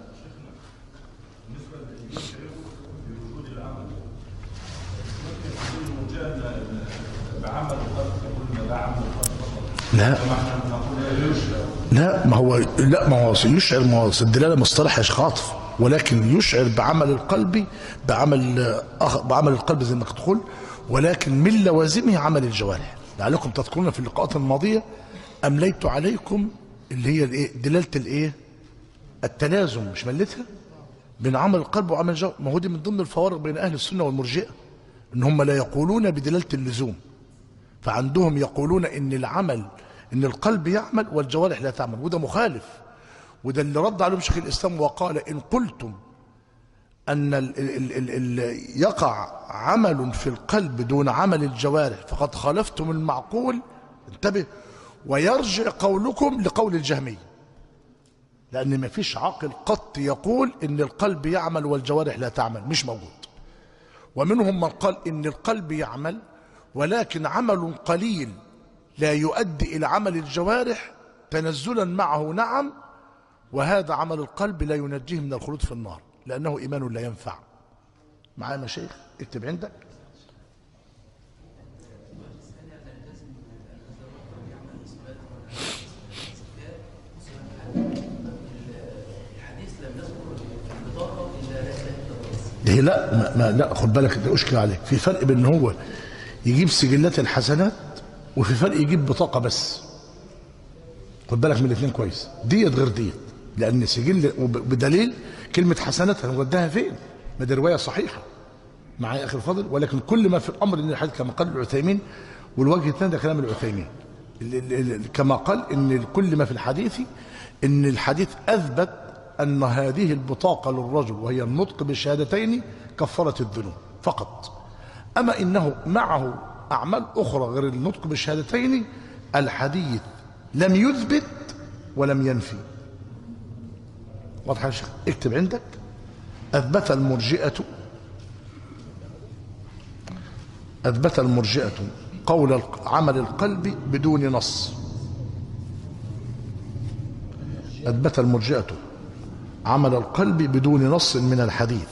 لا لا ما هو لا ما هو يشعر ما هو الدلاله مصطلح يا شيخ عاطف ولكن يشعر بعمل القلب بعمل أخ- بعمل القلب زي ما تقول ولكن من لوازمه عمل الجوارح لعلكم تذكرون في اللقاءات الماضيه امليت عليكم اللي هي الايه دلاله الايه التلازم مش ملتها بين عمل القلب وعمل الجوارح ما هو دي من ضمن الفوارق بين اهل السنه والمرجئه ان هم لا يقولون بدلاله اللزوم فعندهم يقولون ان العمل ان القلب يعمل والجوارح لا تعمل وده مخالف وده اللي رد عليهم شيخ الاسلام وقال ان قلتم ان ال ال ال ال يقع عمل في القلب دون عمل الجوارح فقد خالفتم المعقول انتبه ويرجع قولكم لقول الجهميه لأن ما فيش عاقل قط يقول إن القلب يعمل والجوارح لا تعمل مش موجود ومنهم من قال إن القلب يعمل ولكن عمل قليل لا يؤدي إلى عمل الجوارح تنزلا معه نعم وهذا عمل القلب لا ينجيه من الخلود في النار لأنه إيمان لا ينفع معايا يا شيخ اكتب عندك هي لا ما ما لا خد بالك ده اشكل عليك في فرق بين ان هو يجيب سجلات الحسنات وفي فرق يجيب بطاقه بس خد بالك من الاثنين كويس ديت غير ديت لان سجل وب- بدليل كلمه حسنات هنوديها فين ما دي روايه صحيحه معايا اخي الفاضل ولكن كل ما في الامر ان الحديث كما قال العثيمين والوجه الثاني ده كلام العثيمين ال- ال- ال- كما قال ان كل ما في الحديث ان الحديث اثبت ان هذه البطاقه للرجل وهي النطق بالشهادتين كفاره الذنوب فقط اما انه معه اعمال اخرى غير النطق بالشهادتين الحديث لم يثبت ولم ينفي واضح يا شيخ اكتب عندك اثبت المرجئه أثبت المرجئة قول الق- عمل القلب بدون نص أثبت المرجئة عمل القلب بدون نص من الحديث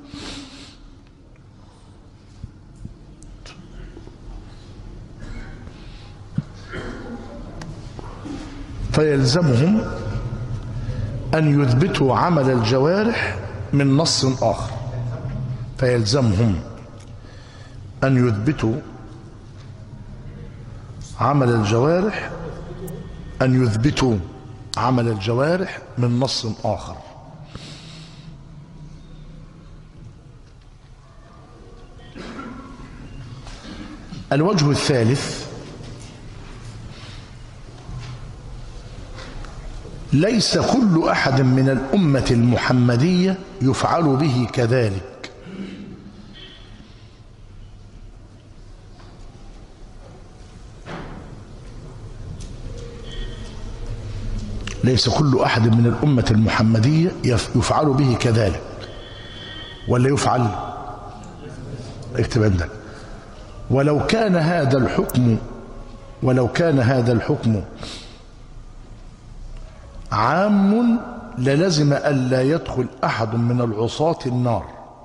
فيلزمهم أن يثبتوا عمل الجوارح من نص آخر فيلزمهم أن يثبتوا عمل الجوارح أن يثبتوا عمل الجوارح من نص آخر الوجه الثالث ليس كل أحد من الأمة المحمدية يفعل به كذلك ليس كل أحد من الأمة المحمدية يف- يفعل به كذلك ولا يفعل اكتب عندك ولو كان هذا الحكم ولو كان هذا الحكم عام للزم ألا يدخل أحد من العصاة النار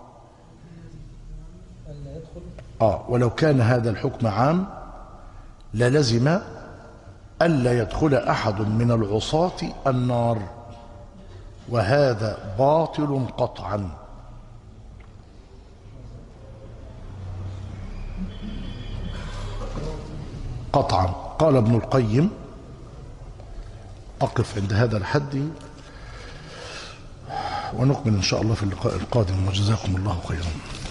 آه ولو كان هذا الحكم عام للزم ألا يدخل أحد من العصاة النار وهذا باطل قطعا قطعا قال ابن القيم أقف عند هذا الحد ونكمل إن شاء الله في اللقاء القادم وجزاكم الله خيرا